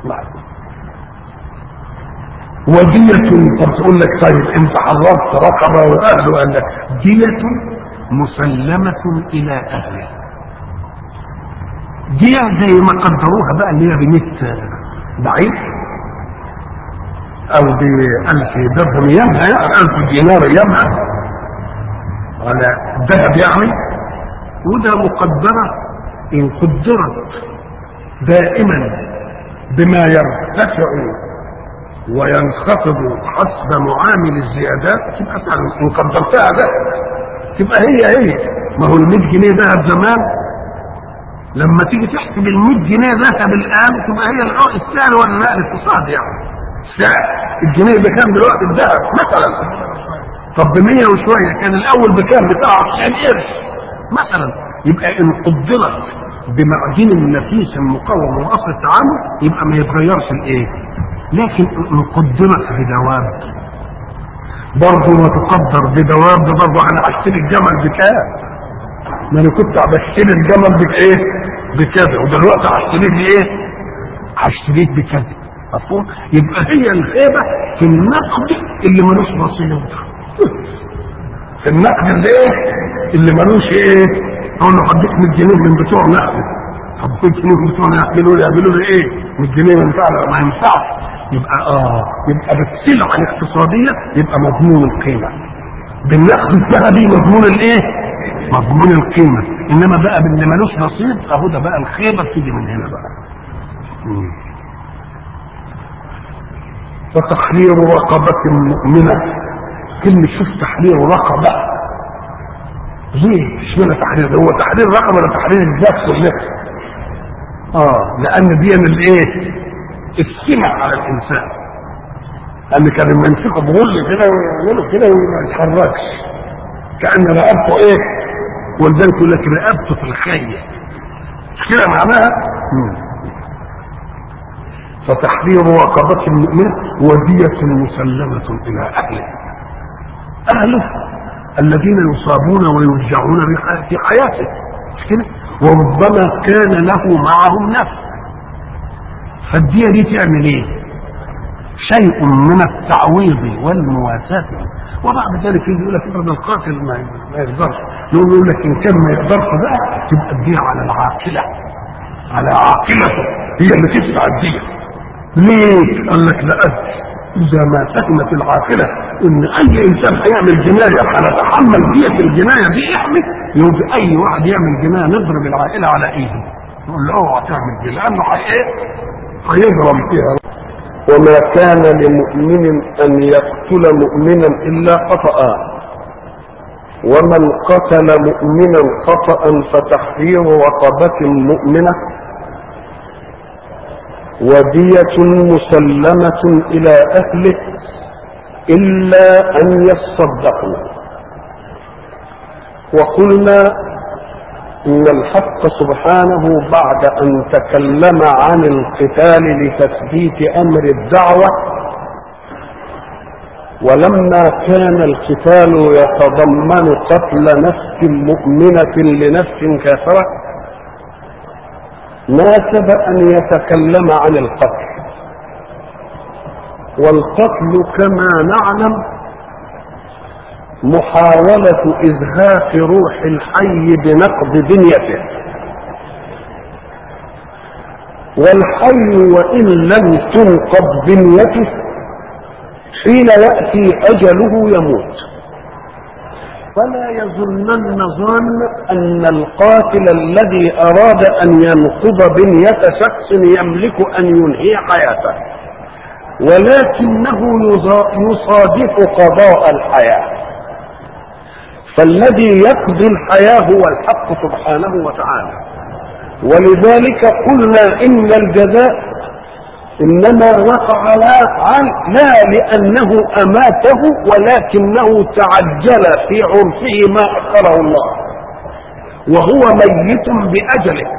ودية طب تقول لك طيب انت حررت رقبة واهله قال لك دية مسلمة إلى أهله دية زي ما قدروها بقى اللي هي ب 100 ضعيف أو ب 1000 درهم يمها يعني 1000 دينار يمها على ذهب يعني وده مقدرة إن قدرت دائما بما يرتفع وينخفض حسب معامل الزيادات تبقى سهل ان قدرتها ده تبقى هي هي ما هو ال 100 جنيه ذهب زمان لما تيجي تحسب ال 100 جنيه ذهب الان تبقى هي السعر ولا لا الاقتصاد يعني سعر الجنيه بكام دلوقتي الذهب مثلا طب ب 100 وشويه كان الاول بكام بتاعه 90 قرش مثلا يبقى ان قدرت بمعدن النفيس المقوم واصل التعامل يبقى ما يتغيرش الايه لكن ان قدرت بدواب برضه ما تقدر بدواب ده برضه انا هشتري الجمل بكام ما انا كنت بشتري الجمل بايه بكذا ودلوقتي هشتريه بايه هشتريه بكذا مفهوم يبقى هي الخيبه في النقد اللي ملوش بصيره في النقد اللي ايه اللي ملوش ايه اقول له هديك 100 جنيه من بتوع نقد طب 100 جنيه من بتوع يعملوا لي يعملوا لي ايه 100 جنيه ما ينفع ما ينفعش يبقى اه يبقى بالسلعه الاقتصاديه يبقى مضمون القيمه بالنقد الذهبي مضمون الايه مضمون القيمه انما بقى باللي ملوش نصيب اهو ده بقى الخيبه بتيجي من هنا بقى مم. فتحرير رقبة مؤمنة كلمة شوف تحرير رقبة ليه؟ اشمعنى تحرير هو تحرير رقم ولا تحرير الذات والنفس؟ اه لان دي من الايه؟ السمع على الانسان لان كان لما يمسكوا بغل كده ويعملوا كده وما يتحركش كان رقبته ايه؟ ولذلك يقول لك رقبته في الخية مش كده معناها؟ مم. فتحرير رقبة المؤمن ودية مسلمة إلى أهله أهله الذين يصابون ويرجعون في حياته مش كده وربما كان له معهم نفس فالدية دي تعمل ايه شيء من التعويض والمواساة وبعد ذلك يجي يقول لك افرض القاتل ما ما يقدرش يقول يقول لك ان كان ما يقدرش بقى تبقى الدية على العاقلة على عاقلته هي اللي تدفع الدية ليه؟ قال لك لا إذا ما فهمت العاقلة إن أي إنسان هيعمل جناية هنتحمل دية الجناية دي إحنا يوجد أي واحد يعمل جناية نضرب العائلة على إيده نقول له أوعى تعمل دي لأنه إيه؟ هيغرم فيها وما كان لمؤمن أن يقتل مؤمنا إلا خطأ ومن قتل مؤمنا خطأ فتحرير رقبة مؤمنة ودية مسلمة إلى أهله إلا أن يصدقوا وقلنا إن الحق سبحانه بعد أن تكلم عن القتال لتثبيت أمر الدعوة ولما كان القتال يتضمن قتل نفس مؤمنة لنفس كافرة ناسب أن يتكلم عن القتل والقتل كما نعلم محاولة إزهاق روح الحي بنقض بنيته والحي وإن لم تنقض بنيته حين يأتي أجله يموت فلا يظنن ظان أن القاتل الذي أراد أن ينقض بنية شخص يملك أن ينهي حياته ولكنه يصادف قضاء الحياه فالذي يقضي الحياة هو الحق سبحانه وتعالى ولذلك قلنا إن الجزاء إنما وقع لا عن لا لأنه أماته ولكنه تعجل في عرفه ما أخره الله وهو ميت بأجله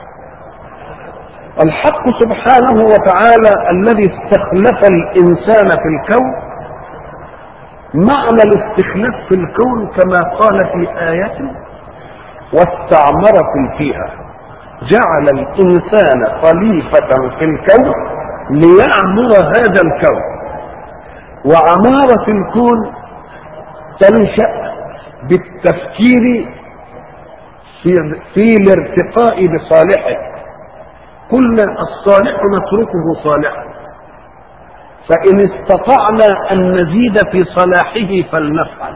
الحق سبحانه وتعالى الذي استخلف الإنسان في الكون معنى الاستخلاف في الكون كما قال في آية واستعمر في فيها جعل الإنسان خليفة في الكون ليعمر هذا الكون وعمارة الكون تنشأ بالتفكير في, في الارتقاء بصالحه قلنا الصالح نتركه صالحا فإن استطعنا أن نزيد في صلاحه فلنفعل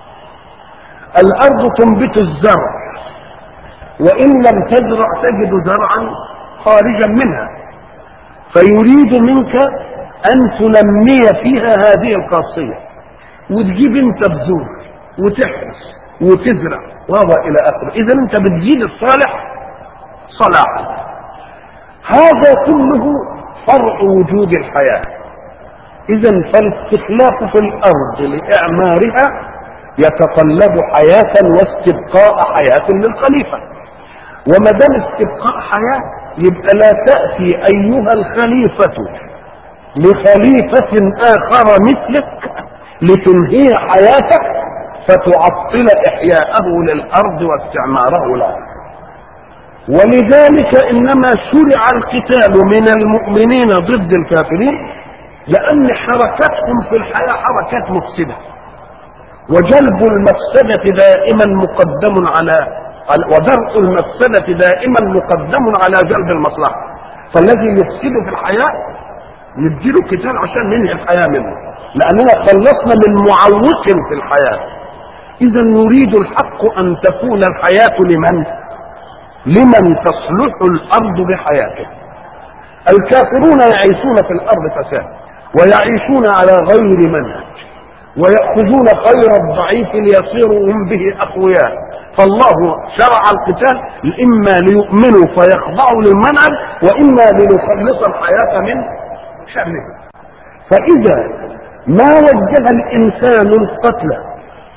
الأرض تنبت الزرع وإن لم تزرع تجد زرعا خارجا منها فيريد منك أن تنمي فيها هذه الخاصية وتجيب أنت بذور وتحرس وتزرع وهذا إلى آخره إذا أنت بتزيد الصالح صلاحا هذا كله فرع وجود الحياة إذا فالاستخلاف في الأرض لإعمارها يتطلب حياة واستبقاء حياة للخليفة وما دام استبقاء حياة يبقى لا تأتي أيها الخليفة لخليفة آخر مثلك لتنهي حياتك فتعطل إحياءه للأرض واستعماره لها ولذلك إنما شرع القتال من المؤمنين ضد الكافرين لأن حركتهم في الحياة حركات مفسدة وجلب المفسدة دائما مقدم على ودرء المفسدة دائما مقدم على جلب المصلحة فالذي يفسد في الحياة نديله قتال عشان ننهي الحياة منه لأننا خلصنا من معوق في الحياة إذا نريد الحق أن تكون الحياة لمن؟ لمن تصلح الأرض بحياته الكافرون يعيشون في الأرض فساد ويعيشون على غير منهج ويأخذون خير الضعيف ليصيروا هم به أقوياء فالله شرع القتال إما ليؤمنوا فيخضعوا للمنهج وإما لنخلص الحياة من شره فإذا ما وجه الإنسان القتل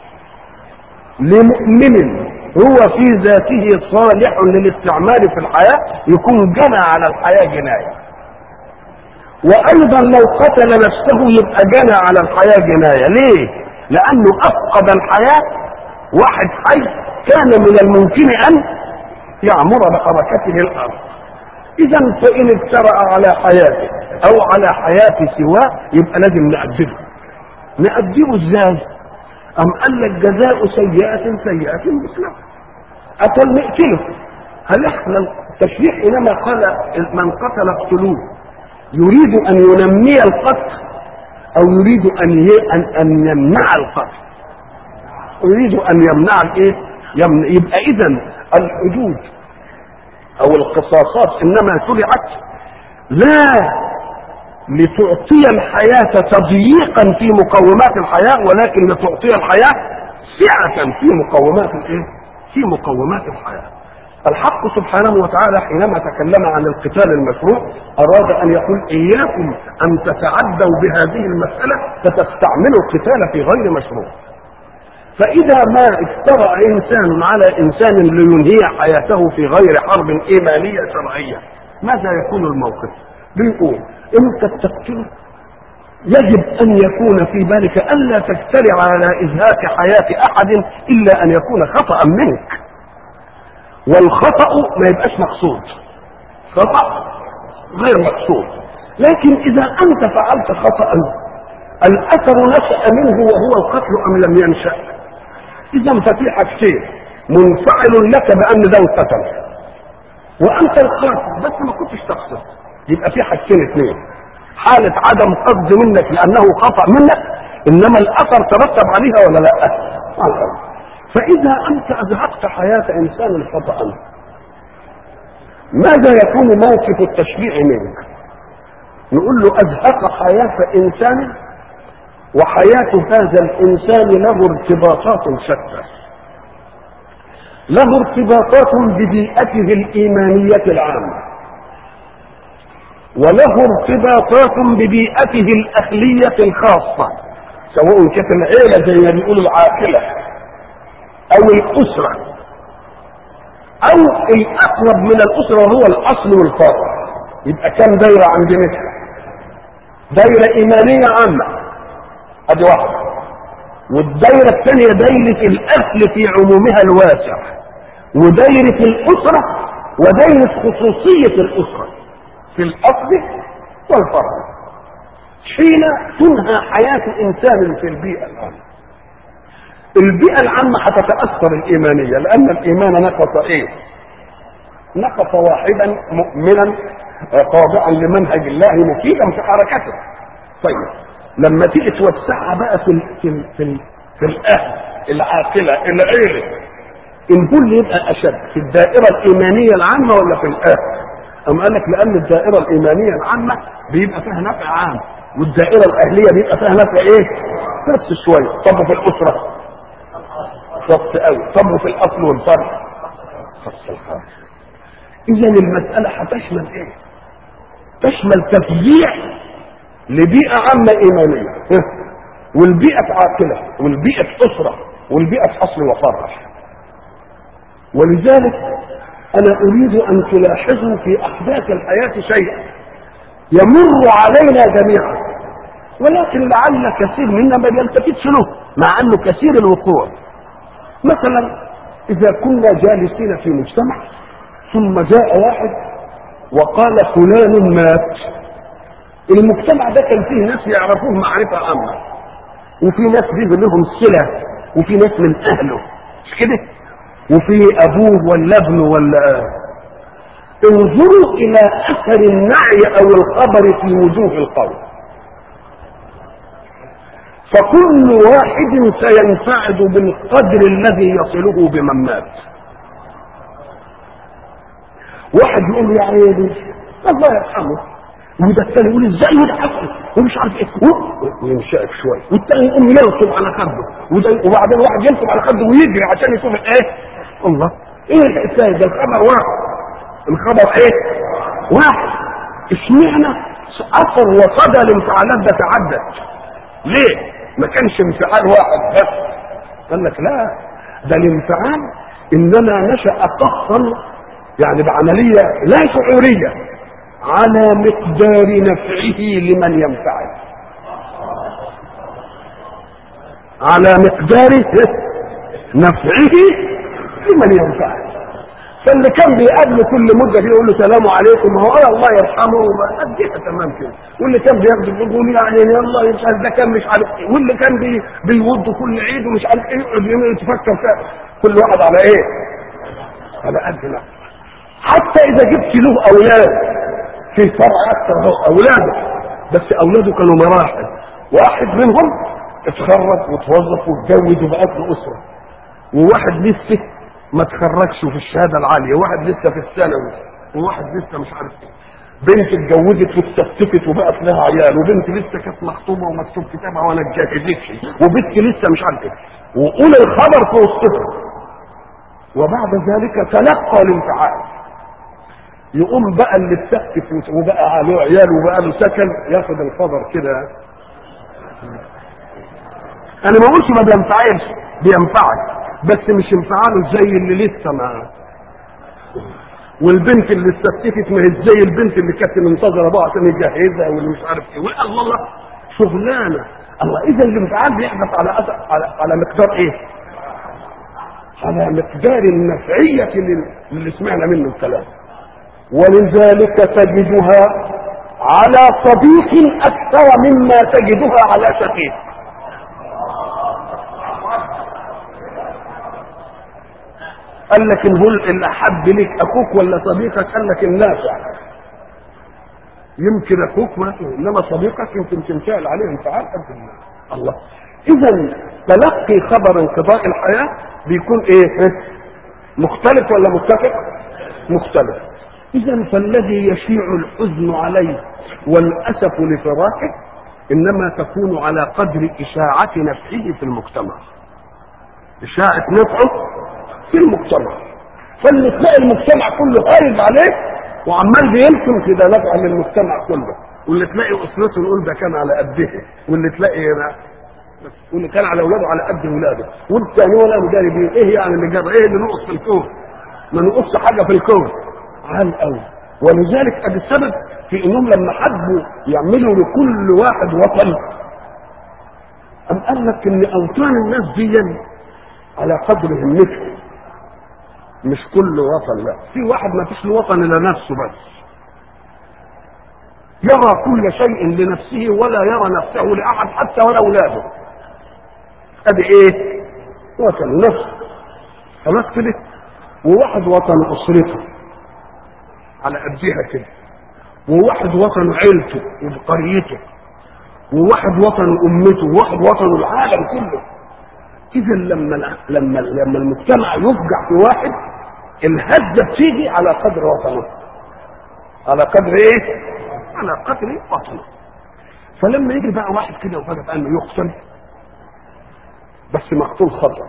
لمؤمن هو في ذاته صالح للاستعمال في الحياة يكون جنى على الحياة جناية وايضا لو قتل نفسه يبقى جنى على الحياة جناية ليه لانه افقد الحياة واحد حي كان من الممكن ان يعمر بحركته الارض اذا فان افترأ على حياته او على حياة سواه يبقى لازم نأدبه نأدبه ازاي ام قال لك جزاء سيئة سيئة مثلها قتل نقتله هل احنا التشريع انما قال من قتل اقتلوه يريد ان ينمي القتل او يريد ان ان, أن يمنع القتل يريد ان يمنع الايه يمنع يبقى اذا الحدود او القصاصات انما شرعت لا لتعطي الحياة تضييقا في مقومات الحياة ولكن لتعطي الحياة سعة في مقومات الايه؟ في مقومات الحياة. الحق سبحانه وتعالى حينما تكلم عن القتال المشروع أراد أن يقول إياكم أن تتعدوا بهذه المسألة فتستعملوا القتال في غير مشروع. فإذا ما افترأ إنسان على إنسان لينهي حياته في غير حرب إيمانية شرعية ماذا يكون الموقف؟ بيقول انت تقتله يجب ان يكون في بالك الا تجترع على ازهاق حياه احد الا ان يكون خطا منك والخطا ما يبقاش مقصود خطا غير مقصود لكن اذا انت فعلت خطا الاثر نشا منه وهو القتل ام لم ينشا اذا ففي حاجتين منفعل لك بان ده القتل وانت القاتل بس ما كنتش تقصد يبقى في حاجتين اثنين حالة عدم قصد منك لأنه خطأ منك إنما الأثر ترتب عليها ولا لا؟ فإذا أنت أزهقت حياة إنسان خطأ ماذا يكون موقف التشريع منك؟ نقول له أزهق حياة إنسان وحياة هذا الإنسان له ارتباطات شتى له ارتباطات ببيئته الإيمانية العامة وله ارتباطات ببيئته الأهلية الخاصة سواء كانت العيلة زي ما بيقولوا العاقلة أو الأسرة أو الأقرب من الأسرة هو الأصل والفرع يبقى كم دايرة عندنا دايرة إيمانية عامة أدي واحدة والدايرة الثانية دايرة الأهل في عمومها الواسع ودايرة الأسرة ودايرة خصوصية الأسرة في الأصل والفرع حين تنهى حياة إنسان في البيئة العامة البيئة العامة هتتأثر الإيمانية لأن الإيمان نقص إيه؟ نقص واحدا مؤمنا خاضعا لمنهج الله مفيدا في حركته. طيب لما تيجي توسعها بقى في ال في ال في, ال في الأهل العاقلة العيلة الكل يبقى أشد في الدائرة الإيمانية العامة ولا في الأهل؟ أم قال لك لأن الدائرة الإيمانية العامة بيبقى فيها نفع عام والدائرة الأهلية بيبقى فيها نفع إيه؟ بس شوية طب في الأسرة خط قوي طب في الاصل والفرع خط الخاص اذا المساله هتشمل ايه تشمل تفجيع لبيئه عامه ايمانيه والبيئه عاقله والبيئه اسره والبيئه اصل وفرع ولذلك انا اريد ان تلاحظوا في احداث الحياه شيئا يمر علينا جميعا ولكن لعل كثير منا ما بيلتفتش له مع انه كثير الوقوع مثلا اذا كنا جالسين في مجتمع ثم جاء واحد وقال فلان مات المجتمع ده كان فيه ناس يعرفوه معرفة عامة وفي ناس فيه لهم صلة وفي ناس من أهله مش كده وفي أبوه ولا ابنه ولا انظروا إلى أثر النعي أو الخبر في وجوه القوم فكل واحد سينفعل بالقدر الذي يصله بمن مات واحد يقول يا عيني الله يرحمه وده الثاني يقول ازاي وده حصل ومش عارف ايه وينشأك شويه والثاني يقوم ينصب على خده وده وبعدين واحد ينصب على خده ويجري عشان يشوف ايه الله ايه الحكايه ده الخبر واحد الخبر ايه واحد اشمعنى اثر وصدى الانفعالات ده تعدد ليه ما كانش انفعال واحد بس قال لك لا ده الانفعال انما نشا قهرا يعني بعمليه لا شعوريه على مقدار نفعه لمن ينفعل على مقدار نفعه لمن ينفعل فاللي كان بيقابله كل مده كده يقول له سلام عليكم هو قال الله يرحمه اديها تمام كده واللي كان بياخده يقول يعني يلا مش عارف ده كان مش عارف ايه واللي كان بي بيود كل عيد ومش عارف ايه يقعد يتفكر فيها كل واحد على ايه؟ على قد نفسه حتى اذا جبت له اولاد في فرع اكثر هو اولاده بس اولاده كانوا مراحل واحد منهم اتخرج وتوظف واتجوز وبقت له اسره وواحد لسه ما تخرجش في الشهاده العاليه واحد لسه في الثانوي وواحد لسه مش عارف ايه بنت اتجوزت واستفتت وبقت لها عيال وبنت لسه كانت مخطوبه ومكتوب كتابها وانا اتجوزتش وبنت لسه مش عارف ايه وقول الخبر في وسطهم وبعد ذلك تلقى الانفعال يقوم بقى اللي استفتت وبقى له عيال وبقى له سكن ياخد الخبر كده انا ما اقولش ما بينفعلش بينفعل بس مش انفعاله زي اللي لسه ما والبنت اللي استفتت ما هي زي البنت اللي كانت منتظره بقى عشان يجهزها واللي مش عارف ايه الله الله شغلانه الله اذا الانفعال بيحدث على أثر على, على مقدار ايه؟ على مقدار النفعيه اللي, اللي سمعنا منه الكلام ولذلك تجدها على صديق اكثر مما تجدها على شقيق قال لك الهل اللي احب لك اخوك ولا صديقك قال لك النافع يمكن اخوك ما انما صديقك يمكن تنفعل عليه انفعال قد الله اذا تلقي خبر انقضاء الحياه بيكون ايه مختلف ولا متفق مختلف اذا فالذي يشيع الحزن عليه والاسف لفراقه انما تكون على قدر اشاعه نفسه في المجتمع اشاعه نفعه في المجتمع فاللي تلاقي المجتمع كله هارج عليه وعمال بيلكم كده نفع للمجتمع كله واللي تلاقي اسرته نقول ده كان على قده واللي تلاقي واللي كان على اولاده على قد ولاده والثاني ولا مداري بيه ايه يعني اللي جرى ايه اللي نقص في الكون ما نقص حاجه في الكون عال قوي ولذلك ادي السبب في انهم لما حبوا يعملوا لكل واحد وطن أم قال لك ان اوطان الناس دي على قدر همتهم مش كل وطن لا في واحد ما فيش له وطن الا نفسه بس يرى كل شيء لنفسه ولا يرى نفسه لاحد حتى ولا اولاده ادي ايه وطن نفسه خلاص كده وواحد وطن اسرته على قدها كده وواحد وطن عيلته وقريته وواحد وطن امته وواحد وطن العالم كله اذا لما لما لما المجتمع يفجع في واحد الهزه بتيجي على قدر وطنه على قدر ايه على قدر وطنه فلما يجي بقى واحد كده وفجاه انه يقتل بس مقتول خطا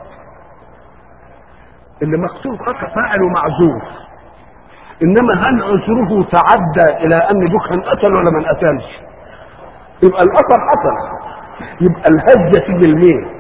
اللي مقتول خطا فاعله معذور انما هل عذره تعدى الى ان ده كان قتل ولا ما قتلش يبقى الاثر حصل يبقى الهزه تيجي لمين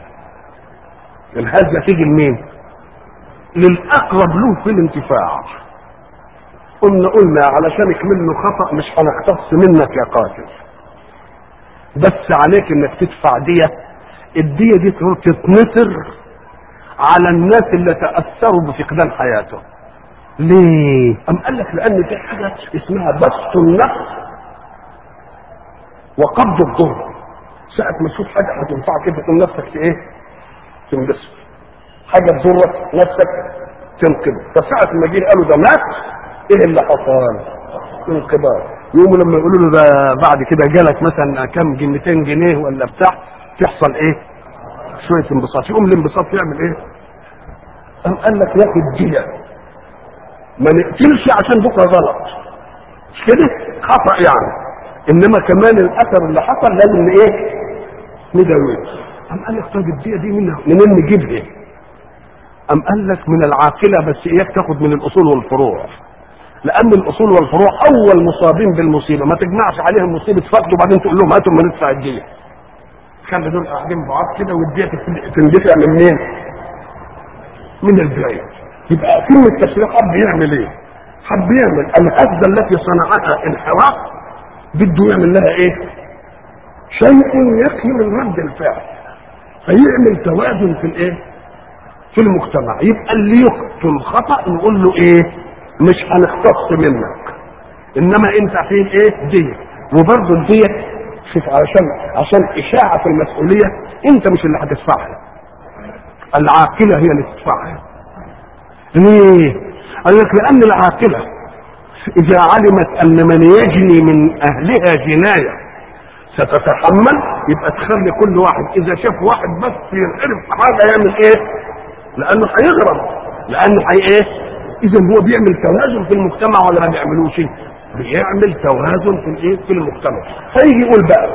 الهزه تيجي لمين للاقرب له في الانتفاع قلنا قلنا علشانك منه خطا مش هنقتص منك يا قاتل بس عليك انك تدفع دية الدية دي تتنطر على الناس اللي تأثروا بفقدان حياته ليه؟ أم قال لك لأن في حاجة اسمها بسط النفس وقبض الضر ساعة ما تشوف حاجة هتنفعك كده تقول نفسك في إيه؟ تنبسط حاجة تضرك نفسك تنقذ فساعة ما جه قالوا ده مات إيه اللي حصل؟ انقباض يقوموا لما يقولوا له ده بعد كده جالك مثلا كام جنيه 200 جنيه ولا بتاع تحصل ايه؟ شويه انبساط يقوم الانبساط يعمل ايه؟ قام قال لك ياخد دية ما نقتلش عشان بكره غلط مش كده؟ خطأ يعني انما كمان الاثر اللي حصل لازم ايه؟ نداويه قام قال لك طيب الدية دي منين منين نجيبها؟ قام قال لك من العاقله بس اياك تاخد من الاصول والفروع لان الاصول والفروع اول مصابين بالمصيبه ما تجمعش عليهم مصيبه فقد وبعدين تقول لهم هاتوا ما ندفع الديه خلي دول قاعدين بعض كده والديه تندفع من مين؟ من البعيد يبقى كلمه التشريع حب يعمل ايه؟ حب يعمل الهزه التي صنعها انحراف بده يعمل لها ايه؟ شيء يقي من رد الفعل فيعمل توازن في الايه؟ في المجتمع يبقى اللي يقتل خطا نقول له ايه؟ مش هنختص منك انما انت فين ايه دية وبرضه الدية شوف علشان عشان اشاعة في المسؤولية انت مش اللي هتدفعها العاقلة هي اللي تدفعها ليه قال لك لان العاقلة اذا علمت ان من يجني من اهلها جناية ستتحمل يبقى تخلي كل واحد اذا شاف واحد بس ينحرف في حاجة يعمل ايه لانه هيغرم لانه هي ايه اذا هو بيعمل توازن في المجتمع ولا ما بيعملوش بيعمل توازن في الايه في المجتمع فيجي يقول بقى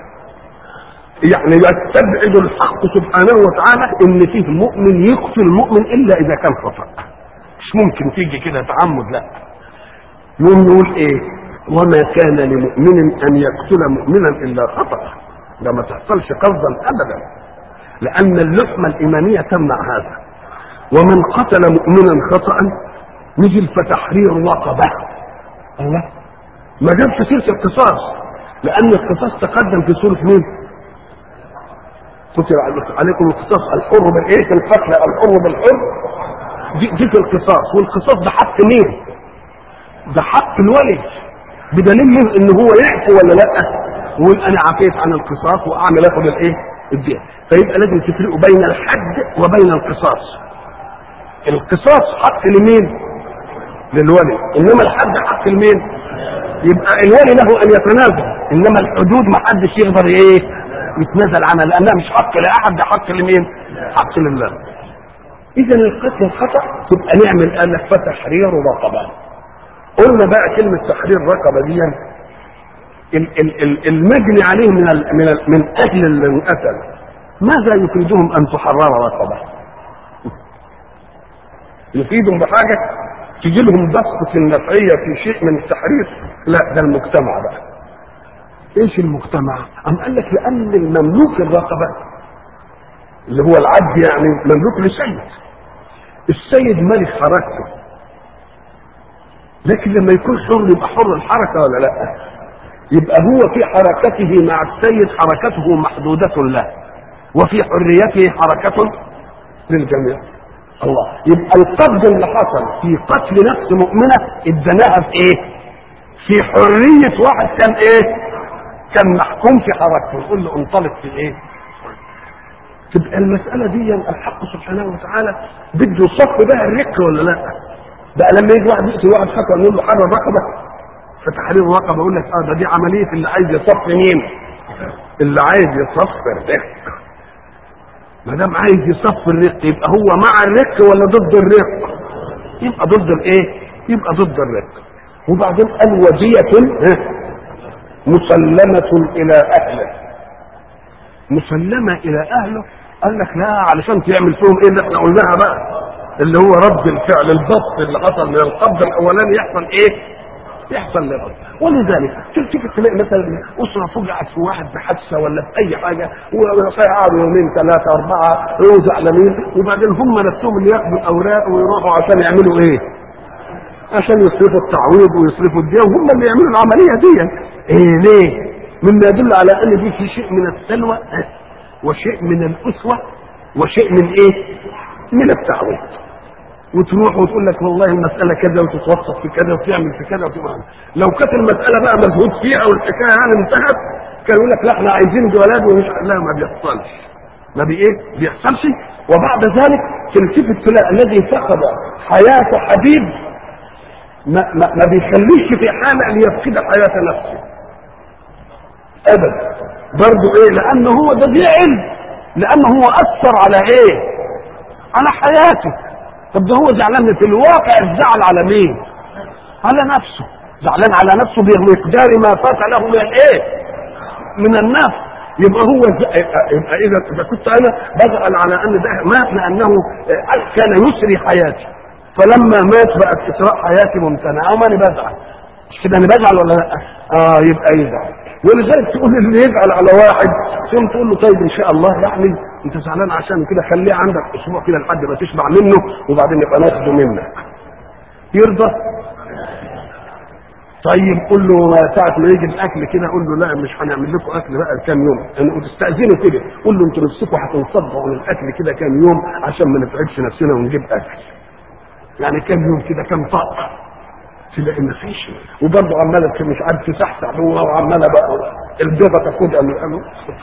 يعني يستبعد الحق سبحانه وتعالى ان فيه مؤمن يقتل مؤمن الا اذا كان خطا مش ممكن تيجي كده تعمد لا يقوم يقول ايه وما كان لمؤمن ان يقتل مؤمنا الا خطا ده ما تحصلش قصدا ابدا لان اللحمه الايمانيه تمنع هذا ومن قتل مؤمنا خطأ نزل فتحرير رقبة الله ما جابش سيرة القصاص لأن القصاص تقدم في سورة مين؟ كتب عليكم القصاص الحر بالإيه؟ القتل الحر بالحر دي, دي في القصاص والقصاص ده حق مين؟ ده حق الولي بدليل من ان هو يعفو ولا لا ويقول انا عفيت عن القصاص واعمل اخد الايه؟ الدين فيبقى لازم تفرقوا بين الحد وبين القصاص القصاص حق لمين للولي انما الحد حق لمين يبقى الولي له ان يتنازل انما الحدود ما حدش يقدر ايه يتنازل عنها لانها مش حق لاحد ده حق لمين حق لله اذا القتل الخطا تبقى نعمل قال لك فتحرير رقبه قلنا بقى كلمه تحرير رقبه دي المجني عليه من ال من ال من اجل اللي انقتل ماذا يفيدهم ان تحرر رقبه يفيدهم بحاجه تجي لهم بسطه النفعيه في شيء من التحرير لا ده المجتمع بقى ايش المجتمع ام قال لك لان المملوك الرقبه اللي هو العبد يعني مملوك لسيد السيد ملك حركته لكن لما يكون حر يبقى حر الحركه ولا لا يبقى هو في حركته مع السيد حركته محدوده له وفي حريته حركه للجميع الله يبقى القبض اللي حصل في قتل نفس مؤمنه اديناها في ايه في حريه واحد كان ايه كان محكوم في حركته يقول له انطلق في ايه تبقى المسألة دي الحق سبحانه وتعالى بده يصف بها الرك ولا لا؟ بقى لما يجي واحد يقتل واحد خطأ يقول له حرر الرقبة فتحرير الرقبة يقول لك اه ده دي عملية اللي عايز يصف مين؟ اللي عايز يصف الرق ما دام عايز يصف الرق يبقى هو مع الرق ولا ضد الرق؟ يبقى ضد الايه؟ يبقى ضد الرق وبعدين قال ودية مسلمة إلى أهله مسلمة إلى أهله قال لك لا علشان تعمل فيهم إيه اللي احنا قلناها بقى اللي هو رد الفعل الضبط اللي حصل من القبض الأولاني يحصل إيه؟ يحصل للرد ولذلك تلتفت تلاقي مثلا أسرة فجعت في واحد بحادثة ولا في أي حاجة وقعدوا يومين ثلاثة أربعة يقعدوا زعلانين وبعدين هم نفسهم اللي ياخدوا الأوراق ويروحوا عشان يعملوا إيه؟ عشان يصرفوا التعويض ويصرفوا الدية وهم اللي يعملوا العملية دي ايه ليه مما يدل على ان دي في شيء من السلوى وشيء من الاسوة وشيء من ايه من التعويض وتروح وتقول لك والله المسألة كذا وتتوسط في كذا وتعمل في كذا وتعمل لو كانت المسألة بقى مجهود فيها والحكاية يعني انتهت كان يقول لك لا احنا عايزين جوالات ومش لا ما بيحصلش ما بي ايه بيحصلش وبعد ذلك تلتفت تلاقي الذي فقد حياة حبيب ما, ما, ما بيخليش في حال ان يفقد حياة نفسه ابدا برضه ايه لانه هو ده زعل لانه هو اثر على ايه على حياته طب ده هو زعلان في الواقع الزعل على مين على نفسه زعلان على نفسه بمقدار ما فات له من ايه من النفس يبقى هو يبقى اذا اذا كنت انا بزعل على ان ده مات لانه كان يسري حياتي فلما مات بقت اسراء حياتي ممتنعه وما انا بزعل مش كده انا بزعل ولا لا؟ اه يبقى يزعل ولذلك تقول اللي يزعل على واحد ثم تقول له طيب ان شاء الله يعني انت زعلان عشان كده خليه عندك اسبوع كده لحد ما تشبع منه وبعدين يبقى ناخده منك يرضى طيب قول له ساعة ما يجي الأكل كده قول له لا مش هنعمل لكم أكل بقى كام يوم يعني وتستأذنوا كده قول له أنتوا نفسكم هتنصدقوا عن الأكل كده كام يوم عشان ما نتعبش نفسنا ونجيب أكل يعني كام يوم كده كام طاقة تلاقي ما فيش وبرضه عماله مش عارف تسحسح هو وعماله بقى البيضه تاخدها من قالوا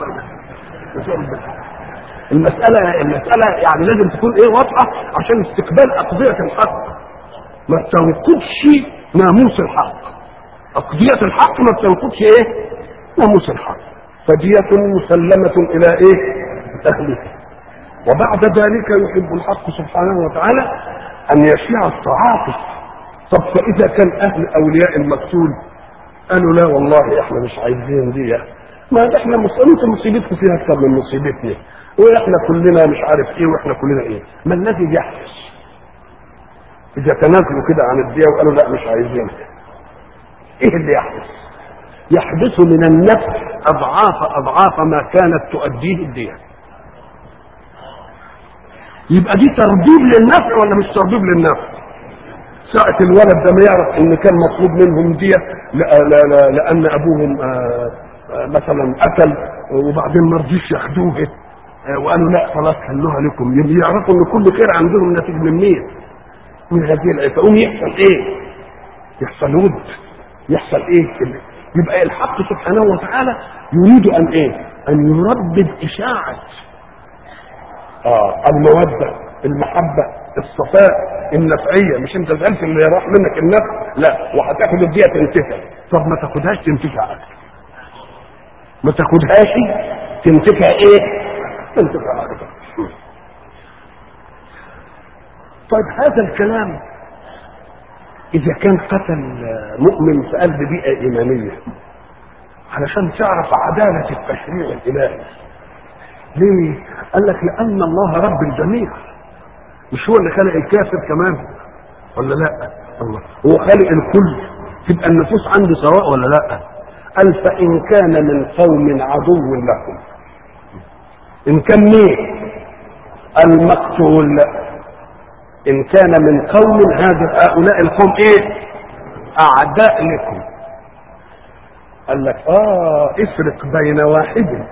المسألة المسألة يعني لازم تكون ايه واضحة عشان استقبال أقضية الحق ما تنقضش ناموس الحق أقضية الحق ما تنقضش ايه ناموس الحق فدية مسلمة إلى ايه أهله وبعد ذلك يحب الحق سبحانه وتعالى أن يشيع التعاطف طب فاذا كان اهل اولياء المقتول قالوا لا والله احنا مش عايزين دي ما احنا انت مصيبتكم فيها اكثر من مصيبتنا واحنا كلنا مش عارف ايه واحنا كلنا ايه ما الذي يحدث اذا تنازلوا كده عن الدية وقالوا لا مش عايزين ايه اللي يحدث يحدث من النفس اضعاف اضعاف ما كانت تؤديه الدية يبقى دي تربيب للنفع ولا مش تربيب للنفع ساعة الولد ده ما يعرف ان كان مطلوب منهم دية لا لا لا لان ابوهم آآ آآ مثلا قتل وبعدين ما رضيش ياخدوه وقالوا لا خلاص خلوها لكم يعرفوا ان كل خير عندهم نتيجة من مين؟ من هذه الآية فقوم يحصل ايه؟ يحصل ود يحصل ايه كده؟ يبقى الحق سبحانه وتعالى يريد ان ايه؟ ان يردد اشاعة اه المودة المحبة الصفاء النفعية مش انت زعلت اللي راح منك النفع لا وهتاخد الدية تنتفع طب ما تاخدهاش تنتفع اكتر ما تاخدهاش تنتفع ايه تنتفع اكتر طيب هذا الكلام اذا كان قتل مؤمن في قلب بيئة ايمانية علشان تعرف عدالة التشريع الالهي ليه قال لك لان الله رب الجميع مش هو اللي خلق الكافر كمان ولا لا الله هو خالق الكل تبقى النفوس عنده سواء ولا لا قال فان كان من قوم عدو لكم ان كان مين المقتول ان كان من قوم هذا هؤلاء القوم ايه اعداء لكم قال لك اه افرق بين واحد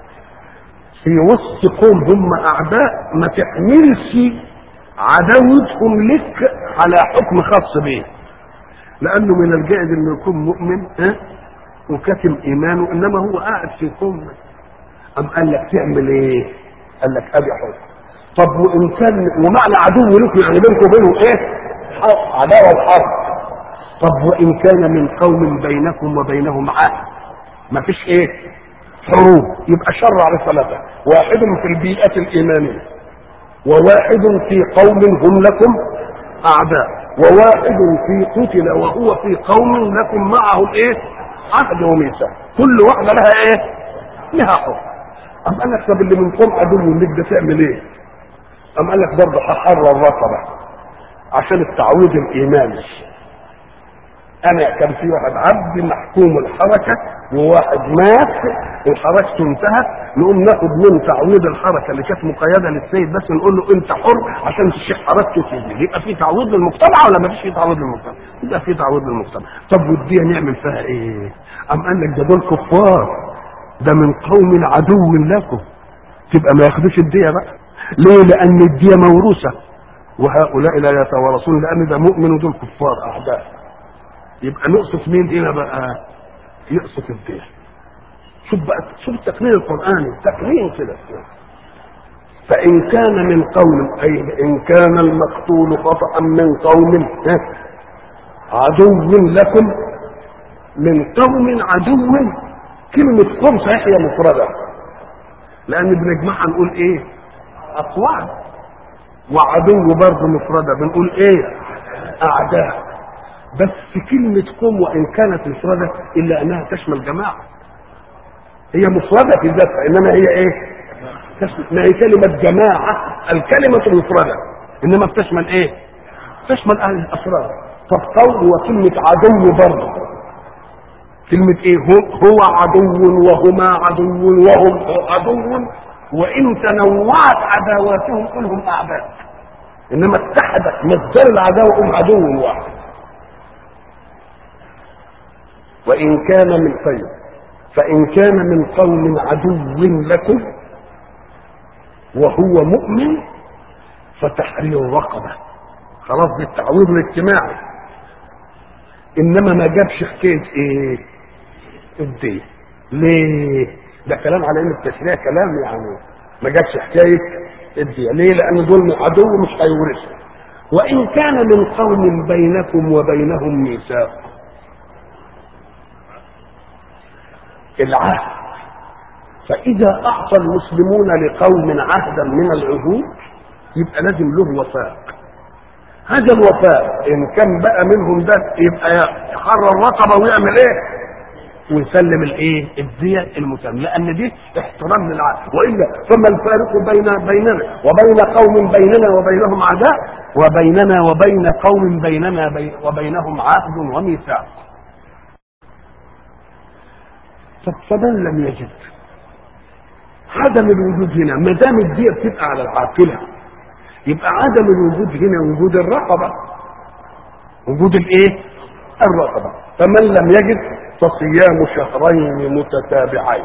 في وسط قوم هم اعداء ما تحملش عداوتهم لك على حكم خاص به لانه من الجائز انه يكون مؤمن ها وكاتم ايمانه انما هو قاعد في قوم ام قال لك تعمل ايه قال لك ابي حكم طب وان كان ومعنى عدو لكم يعني بينكم وبينهم ايه حرب عداوه وحرب طب وان كان من قوم بينكم وبينهم عهد ما فيش ايه حروب يبقى شر على ثلاثه واحد في البيئه الايمانيه وواحد في قوم هم لكم اعداء وواحد في قتل وهو في قوم لكم معهم ايه عهد وميثاق كل واحده لها ايه لها حكم أم قال لك طب اللي من قوم عدو لك ده تعمل ايه أم قال لك برضه هحرر رقبه عشان التعويض الايماني انا كان في واحد عبد محكوم الحركه وواحد مات وحركته انتهت نقوم ناخد من تعويض الحركه اللي كانت مقيده للسيد بس نقول له انت حر عشان تشيح حركته تيجي يبقى في تعويض للمجتمع ولا ما فيش في تعويض للمجتمع؟ يبقى في تعويض للمجتمع طب والديه نعمل فيها ايه؟ ام قال لك ده دول كفار ده من قوم عدو لكم تبقى ما ياخدوش الديه بقى ليه؟ لان الديه موروثه وهؤلاء لا يتوارثون لان ده مؤمن ودول كفار اعداء يبقى نقصف مين هنا بقى يقصف الدين شوف بقى شوف التقرير القرآني تقرير كده فإن كان من قوم أي إن كان المقتول خطأ من قوم عدو لكم من قوم عدو كلمة قوم صحيح هي مفردة لأن بنجمعها نقول إيه؟ أقوام وعدو برضه مفردة بنقول إيه؟ أعداء بس كلمة قوم وإن كانت مفردة إلا أنها تشمل جماعة هي مفردة في ذاتها إنما هي إيه؟ تشمل ما هي كلمة جماعة الكلمة مفردة إنما بتشمل إيه؟ تشمل أهل الأفراد طب قول وكلمة عدو برضه كلمة إيه؟ هو, هو عدو وهما عدو وهم عدو وإن تنوعت عداواتهم كلهم أعداء إنما اتحدت مصدر العداوة هم عدو واحد وإن كان من خير فإن كان من قوم عدو لكم وهو مؤمن فتحرير رقبة خلاص دي التعويض الاجتماعي إنما ما جابش حكاية إيه؟ الدين ليه؟ ده كلام على إن التشريع كلام يعني ما جابش حكاية الدين ليه؟ لأن دول عدو مش هيورثوا وإن كان من قوم بينكم وبينهم ميثاق العهد فإذا أعطى المسلمون لقوم عهدا من العهود يبقى لازم له وفاء هذا الوفاء إن كان بقى منهم ده يبقى يحرر رقبة ويعمل إيه؟ ويسلم الايه؟ الدية المسلم لأن دي احترام للعهد وإلا فما الفارق بين بيننا وبين قوم بيننا وبينهم عداء وبيننا وبين قوم بيننا بي وبينهم عهد وميثاق طب فمن لم يجد عدم الوجود هنا ما دام الدية بتبقى على العاقلة يبقى عدم الوجود هنا وجود الرقبة وجود الايه؟ الرقبة فمن لم يجد فصيام شهرين متتابعين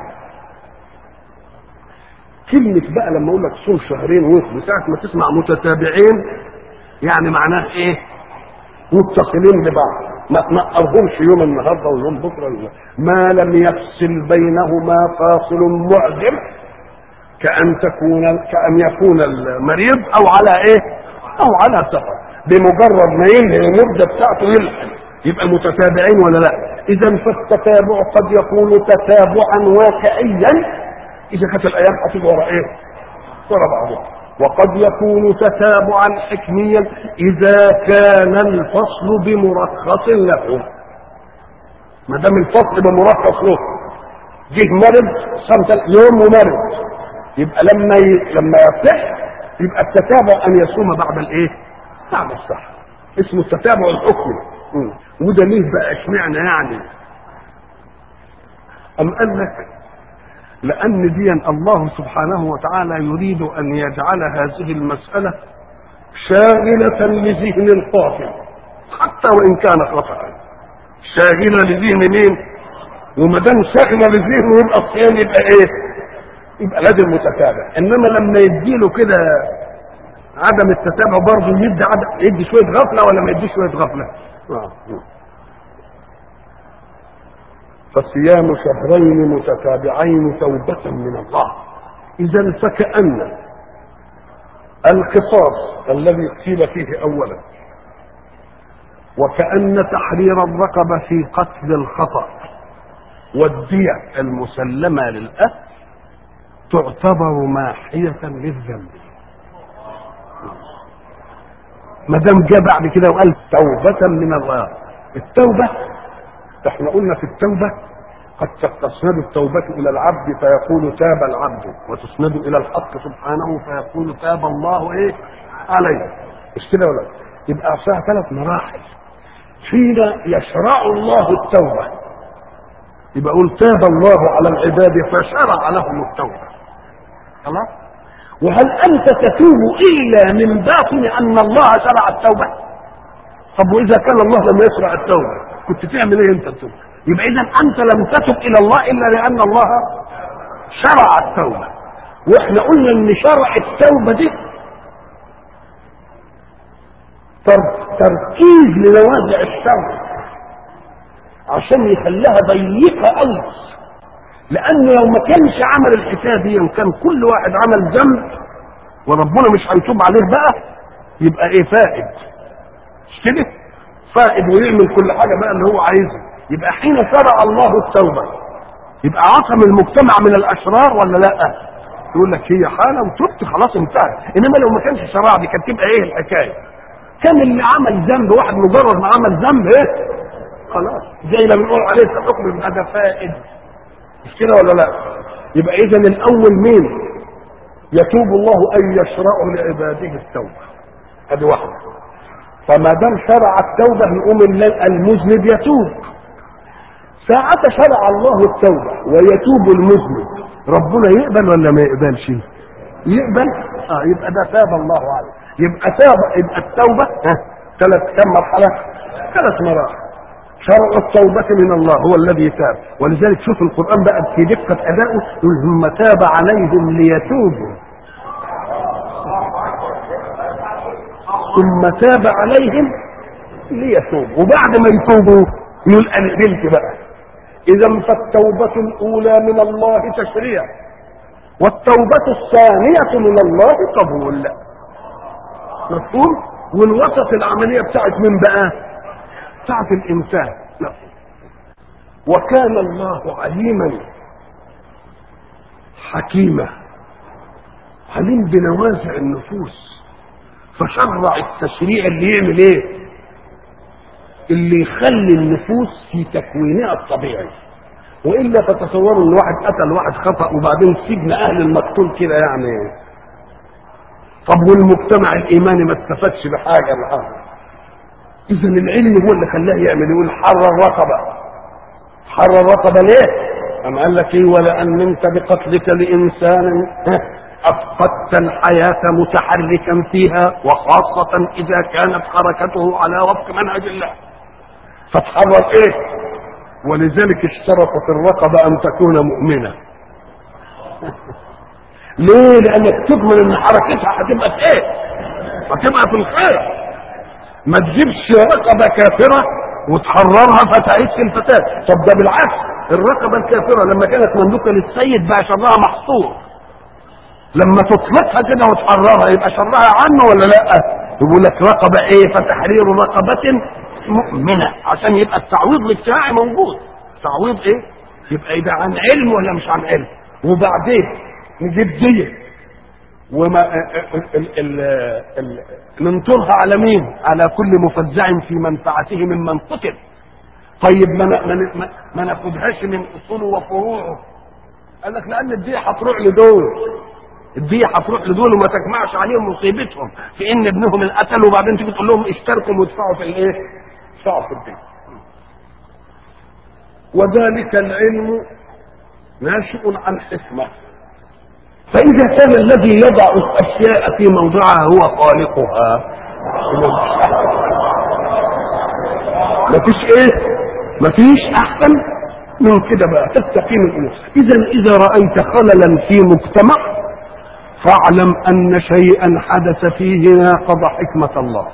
كلمة بقى لما أقول لك صوم شهرين وصل ساعة ما تسمع متتابعين يعني معناه إيه؟ متصلين ببعض ما تنقرهمش يوم النهارده ويوم بكره ما لم يفصل بينهما فاصل معذر كأن تكون كأن يكون المريض أو على إيه؟ أو على سفر بمجرد ما ينهي المدة بتاعته يلحق يبقى متتابعين ولا لا؟ إذا فالتتابع قد يكون تتابعا واقعيا إذا كانت الأيام هتيجي ورا إيه؟ ورا بعضها وقد يكون تتابعا حكميا اذا كان الفصل بمرخص له ما دام الفصل بمرخص له جه مرض صمت يوم ومرض يبقى لما ي... لما يصح يبقى التتابع ان يصوم بعد الايه بعد السحر اسمه التتابع الحكمي مم. وده ليه بقى اشمعنى يعني ام قال لك لان دي الله سبحانه وتعالى يريد ان يجعل هذه المساله شاغله لذهن القاتل حتى وان كان خطا شاغله لذهن مين وما دام شاغله لذهنه يبقى الصيام يبقى ايه يبقى لازم متتابع انما لما يديله كده عدم التتابع برضه يدي عدم يدي شويه غفله ولا ما يديش شويه غفله آه. فصيام شهرين متتابعين توبة من الله إذا فكأن القصاص الذي قيل فيه أولا وكأن تحرير الرقبة في قتل الخطأ والدية المسلمة للأهل تعتبر ماحية للذنب ما دام جاء بعد كده وقال توبة من الله التوبة احنا قلنا في التوبة قد تسند التوبة إلى العبد فيقول تاب العبد وتسند إلى الحق سبحانه فيقول تاب الله إيه عليه مش كده ولا يبقى أصلها ثلاث مراحل حين يشرع الله التوبة يبقى يقول تاب الله على العباد فشرع لهم التوبة خلاص وهل أنت تتوب إلا من باطن أن الله شرع التوبة طب وإذا كان الله لم يشرع التوبة كنت تعمل إيه أنت التوبة يبقى إذا أنت لم تتب إلى الله إلا لأن الله شرع التوبة وإحنا قلنا إن شرع التوبة دي تركيز لنوازع الشر عشان يخليها ضيقة قوي لأنه لو ما كانش عمل الحكاية دي كان كل واحد عمل ذنب وربنا مش هيتوب عليه بقى يبقى ايه فائد مش كده؟ فائد ويعمل كل حاجة بقى اللي هو عايزها يبقى حين شرع الله التوبة يبقى عصم المجتمع من الأشرار ولا لا؟ يقول لك هي حالة وتبت خلاص انتهت إنما لو ما كانش شرع دي كانت تبقى ايه الحكاية؟ كان اللي عمل ذنب واحد مجرد ما عمل ذنب ايه؟ خلاص زي ما بنقول عليه الحكم هذا فائد مش كده ولا لا يبقى اذا الاول مين يتوب الله ان يشرع لعباده التوبه ادي واحده فما دام شرع التوبه يقوم المذنب يتوب ساعة شرع الله التوبة ويتوب المذنب ربنا يقبل ولا ما يقبلش؟ يقبل؟ اه يبقى ده تاب الله عليه يبقى تاب يبقى التوبة ها ثلاث كم مرحلة؟ ثلاث مراحل شرع التوبة من الله هو الذي تاب ولذلك شوف القرآن بقى في دقة أدائه يقول ثم تاب عليهم ليتوبوا ثم تاب عليهم ليتوبوا وبعد ما يتوبوا يقول أنا قبلت بقى إذا فالتوبة الأولى من الله تشريع والتوبة الثانية من الله قبول مفهوم والوسط العملية بتاعت من بقى بتاعت الإنسان لا وكان الله عليما حكيما عليم بنوازع النفوس فشرع التشريع اللي يعمل ايه اللي يخلي النفوس في تكوينها الطبيعي والا تتصوروا ان واحد قتل واحد خطا وبعدين سجن اهل المقتول كده يعني طب والمجتمع الايماني ما استفادش بحاجه الان اذا العلم هو اللي خلاه يعمل يقول حرر رقبه حرر رقبه ليه؟ أم قال لك ايه ولأن انت بقتلك لإنسان أفقدت الحياة متحركا فيها وخاصة إذا كانت حركته على وفق منهج الله فتحرر ايه ولذلك اشترطت الرقبة أن تكون مؤمنة ليه لأنك تضمن أن حركتها هتبقى في ايه هتبقى في الخير ما تجيبش رقبة كافرة وتحررها فتعيش في الفتاة طب ده بالعكس الرقبة الكافرة لما كانت مملوكة للسيد بقى شرها محصور لما تطلقها كده وتحررها يبقى شرها عنه ولا لا يقول لك رقبة ايه فتحرير رقبة مؤمنة عشان يبقى التعويض الاجتماعي موجود تعويض ايه يبقى ده عن علم ولا مش عن علم وبعدين نجيب دية وما ال ال ال ننطرها على مين على كل مفزع في منفعته ممن قتل طيب ما ما ما ناخدهاش من اصوله وفروعه قال لك لان الدية هتروح لدول الدية هتروح لدول وما تجمعش عليهم مصيبتهم في ان ابنهم انقتل وبعدين تيجي تقول لهم اشتركوا وادفعوا في الايه؟ ادفعوا في الدين. وذلك العلم ناشئ عن حكمة فإذا كان الذي يضع الأشياء في موضعها هو خالقها مفيش ايه مفيش احسن من كده بقى تستقيم الامور اذا اذا رايت خللا في مجتمع فاعلم ان شيئا حدث فيه ناقض حكمه الله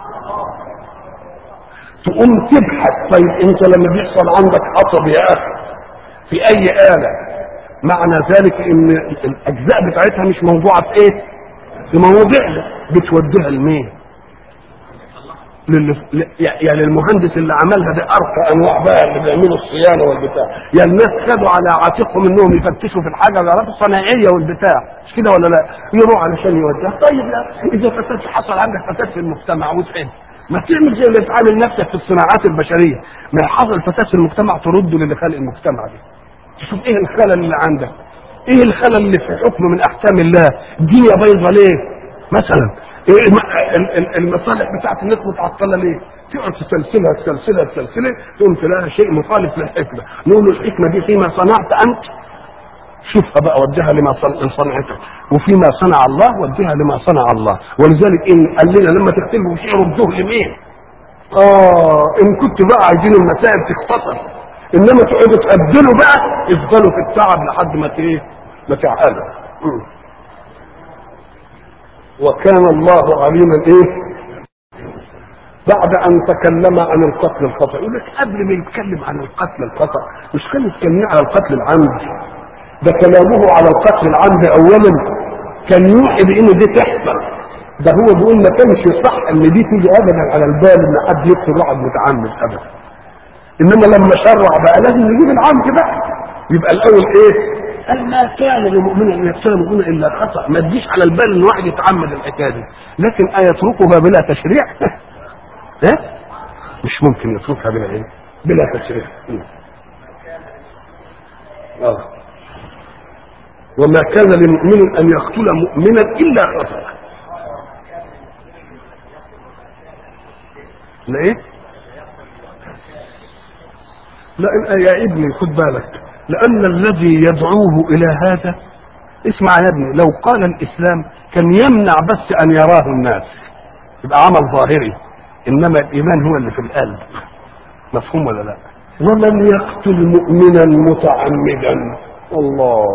تقوم تبحث طيب انت لما بيحصل عندك حطب يا اخي في اي اله معنى ذلك ان الاجزاء بتاعتها مش موضوعه في ايه في مواضعها بتوديها لمين لل... ل- يعني المهندس اللي عملها ده ارقى انواع بقى اللي بيعملوا الصيانه والبتاع يعني الناس خدوا على عاتقهم انهم يفتشوا في الحاجه ويعرفوا الصناعيه والبتاع مش كده ولا لا يروح علشان يوديها طيب لا اذا فساد حصل عندك فساد في المجتمع وتحل ما تعمل زي اللي بتعامل نفسك في الصناعات البشريه ما حصل فساد في المجتمع ترده للي خلق المجتمع ده تشوف ايه الخلل اللي عندك ايه الخلل اللي في حكم من احكام الله الدنيا بايظه ليه مثلا إيه الم- ال- ال- المصالح بتاعت الناس متعطله ليه تقعد تسلسلها تسلسلها تسلسلها تقوم تلاقي شيء مخالف للحكمه نقول له الحكمه دي فيما صنعت انت شوفها بقى وديها لما صن- صنعته وفيما صنع الله وديها لما صنع الله ولذلك ان قال لنا لما تختلفوا شيء ردوه لمين؟ اه ان كنت بقى عايزين المسائل تختصر انما تقعدوا تقبلوا بقى افضلوا في التعب لحد ما ت- ايه ما تعقلوا مم. وكان الله عليما ايه بعد ان تكلم عن القتل الخطا يقول لك قبل ما يتكلم عن القتل الخطا مش كان يتكلم على القتل العمدي ده كلامه على القتل العمدي اولا كان يوحي بان دي تحصل ده هو بيقول ما كانش يصح ان دي تيجي ابدا على البال ان حد يقتل واحد متعمد ابدا انما لما شرع بقى لازم نجيب العمد بقى يبقى الاول ايه قال ما كان لمؤمن ان يقتل مؤمنا الا خطا ما تجيش على البال ان واحد يتعمد الحكايه دي لكن ايتركها بلا تشريع ها مش ممكن يتركها بلا ايه بلا تشريع اه وما كان لمؤمن ان يقتل مؤمنا الا خطا لا ايه لا يا ابني خد بالك لأن الذي يدعوه إلى هذا اسمع يا ابني لو قال الإسلام كان يمنع بس أن يراه الناس يبقى عمل ظاهري إنما الإيمان هو اللي في القلب مفهوم ولا لا ومن يقتل مؤمنا متعمدا الله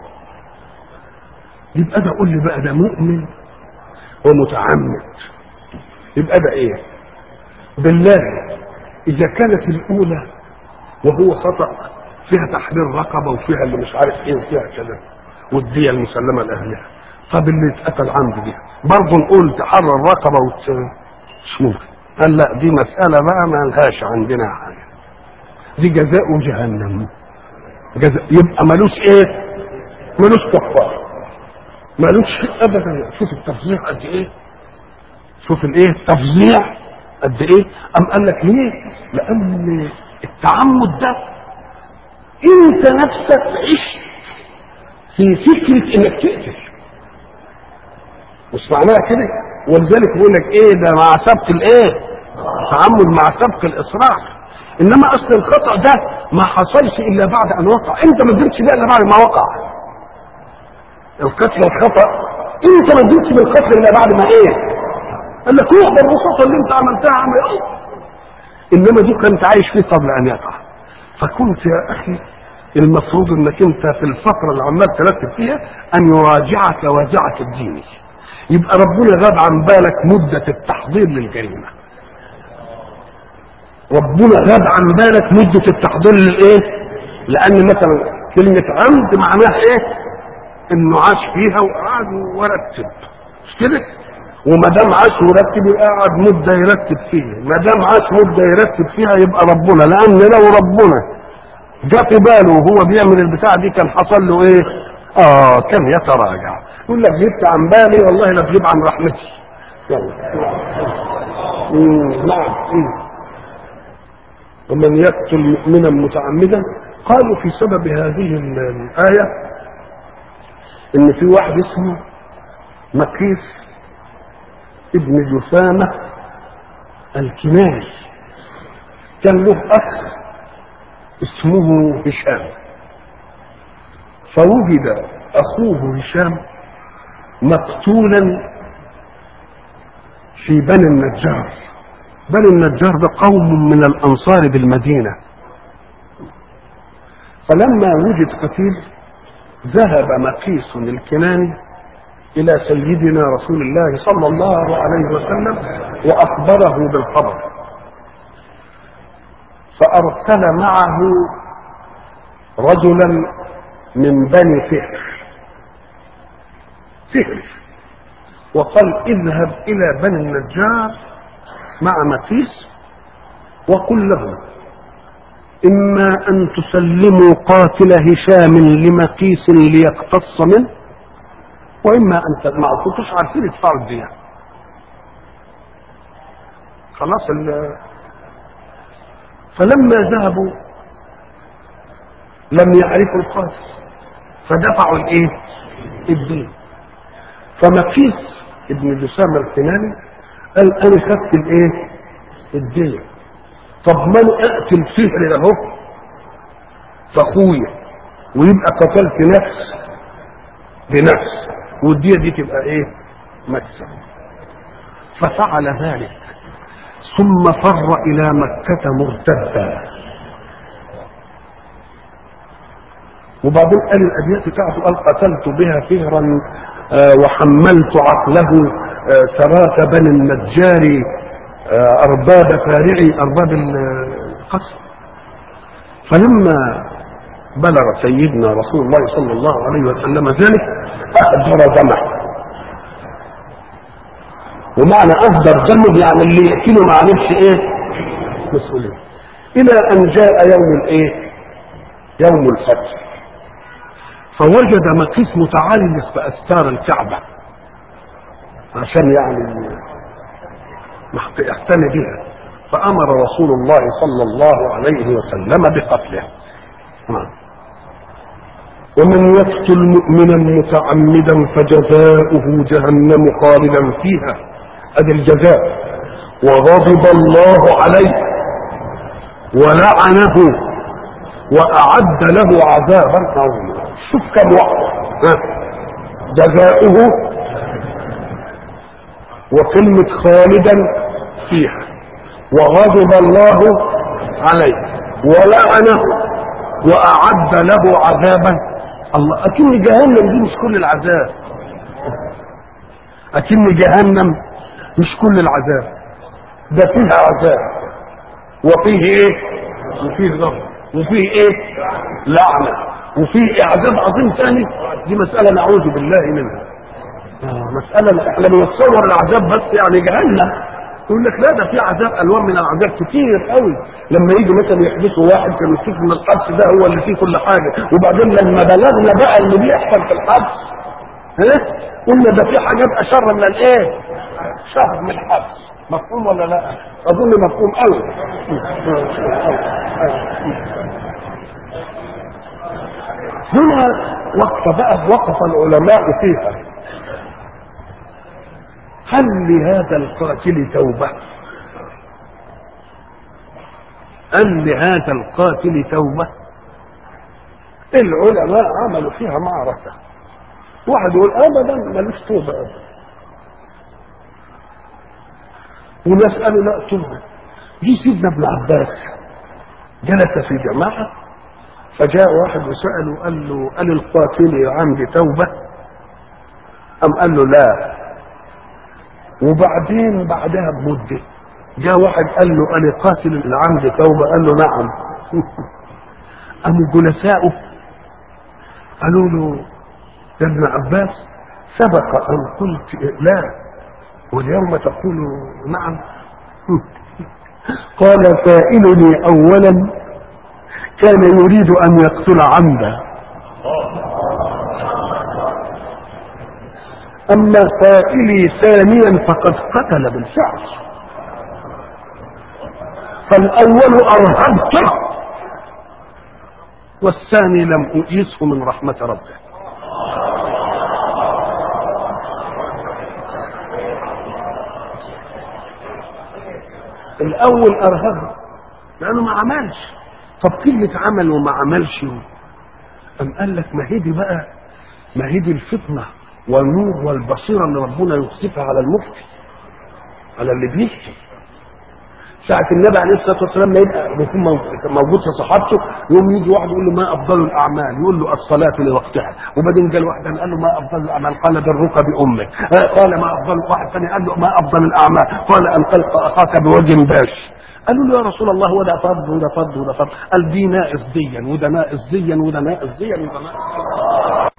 يبقى ده قول لي بقى ده مؤمن ومتعمد يبقى ده ايه بالله اذا كانت الاولى وهو خطأ فيها تحرير رقبة وفيها اللي مش عارف ايه وفيها كذا والدية المسلمة لأهلها طب اللي اتقتل عمد دي برضه نقول تحرر رقبة وت... مش ممكن قال لا دي مسألة بقى ما لهاش عندنا حاجة دي جزاء جهنم جزاء يبقى ملوش ايه ملوش كفارة ملوش شيء ابدا شوف التفظيع قد ايه شوف الايه التفظيع قد ايه ام قال لك ليه لان التعمد ده انت نفسك عشت في فكرة انك تقتل مش معناها كده ولذلك بيقول لك ايه ده مع سبق الايه تعمد مع سبق الاصرار انما اصل الخطا ده ما حصلش الا بعد ان وقع انت ما درتش ده الا بعد ما وقع القتل الخطا انت ما درتش بالقتل الا بعد ما ايه قال لك روح بالرصاصه اللي انت عملتها عمل ايه انما دي كنت عايش فيه قبل ان يقع فكنت يا اخي المفروض انك انت في الفتره اللي عمال ترتب فيها ان يراجعك واجعك الديني يبقى ربنا غاب عن بالك مده التحضير للجريمه ربنا غاب عن بالك مده التحضير للايه لان مثلا كلمه عمد معناها ايه انه عاش فيها وقعد ورتب مش كده وما دام عاش ورتب يبقى قعد مده يرتب فيها ما دام عاش مده يرتب فيها يبقى ربنا لان لو ربنا جاء في باله وهو بيعمل البتاع دي كان حصل له ايه اه كان يتراجع يقول لك غبت عن بالي والله لا تغيب عن رحمتي يلا مم، نعم مم. ومن يقتل مؤمنا متعمدا قالوا في سبب هذه ال- الآية ان في واحد اسمه مكيس ابن جثامة الكناني كان له اخ اسمه هشام فوجد اخوه هشام مقتولا في بني النجار بني النجار ده قوم من الانصار بالمدينه فلما وجد قتيل ذهب مقيس الكناني الى سيدنا رسول الله صلى الله عليه وسلم واخبره بالخبر فارسل معه رجلا من بني فهر فهر وقال اذهب الى بني النجار مع مقيس وقل له إما أن تسلموا قاتل هشام لمقيس ليقتص منه وإما أن تجمعوا كنتوش عارفين يدفعوا الدية خلاص ال- فلما ذهبوا لم يعرفوا القاتل فدفعوا الايه؟ الدين فمقيس ابن جسام الكناني قال انا خدت الايه؟ الدين طب ما انا اقتل فهر ده اهو فاخويا ويبقى قتلت نفس بنفس والديه دي تبقى ايه؟ مكسب ففعل ذلك ثم فر الى مكه مرتدا وبعدين قال الابيات بتاعته قال قتلت بها فهرا آه، وحملت عقله آه، سراك بني النجار آه، ارباب فارعي ارباب القصر فلما بلغ سيدنا رسول الله صلى الله عليه وسلم ذلك اهدر دمه ومعنى اهدر دمه يعني اللي يقتله ما عرفش ايه مسؤوليه الى ان جاء يوم الايه يوم الفتح فوجد مقيس متعلق باستار الكعبه عشان يعني يحتمي بها فامر رسول الله صلى الله عليه وسلم بقتله نعم. ومن يقتل مؤمنا متعمدا فجزاؤه جهنم خالدا فيها ادي الجزاء وغضب الله عليه ولعنه واعد له عذابا عظيما شوف كم واحده ها. جزاؤه وكلمة خالدا فيها وغضب الله عليه ولعنه وأعد له عذابا الله أكن جهنم دي مش كل العذاب أكن جهنم مش كل العذاب ده فيها عذاب وفيه ايه وفيه غضب وفيه ايه لعنة وفيه عذاب عظيم ثاني دي مسألة نعوذ بالله منها آه، مسألة احنا بنتصور العذاب بس يعني جهنم يقول لك لا ده في عذاب الوان من العذاب كتير قوي لما يجي مثلا يحبسوا واحد كان يشوف ان الحبس ده هو اللي فيه كل حاجه وبعدين لما بلغنا بقى اللي بيحصل في الحبس ها قلنا ده في حاجات اشر من الايه؟ شر من الحبس مفهوم ولا لا؟ اظن مفهوم قوي هنا وقف بقى وقف العلماء فيها هل لهذا القاتل توبة هل لهذا القاتل توبة العلماء عملوا فيها معركة واحد يقول ابدا ملوش توبة ابدا وناس قالوا لا توبة جه سيدنا ابن عباس جلس في جماعة فجاء واحد وسأله قال له قال القاتل يا عمدي توبة أم قال له لا وبعدين بعدها بمدة جاء واحد قال له أنا قاتل العمد توبة قال له نعم قاموا جلساؤه قالوا له يا ابن عباس سبق أن قلت لا واليوم تقول نعم قال سائلني أولا كان يريد أن يقتل عمدا أما سائلي ثانيا فقد قتل بالفعل فالأول أرهبته والثاني لم أؤيسه من رحمة ربه الاول ارهبه لانه ما عملش طب كلمه عمل وما عملش أم قال لك ما هي دي بقى ما هي دي الفطنه والنور والبصيره اللي ربنا يوصفها على المفتي على اللي بيفتي ساعة النبي عليه الصلاة والسلام ما يبقى بيكون موجود في صحابته يوم يجي واحد يقول له ما أفضل الأعمال يقول له الصلاة لوقتها وبعدين جاء واحد قال له ما أفضل الأعمال قال برك بأمك قال ما أفضل واحد ثاني قال له ما أفضل الأعمال قال أن تلقى أخاك بوجه باش قالوا له يا رسول الله وده فرض وده فرض وده فرض قال دي ناقص ديا وده ناقص ديا وده ناقص ديا وده ناقص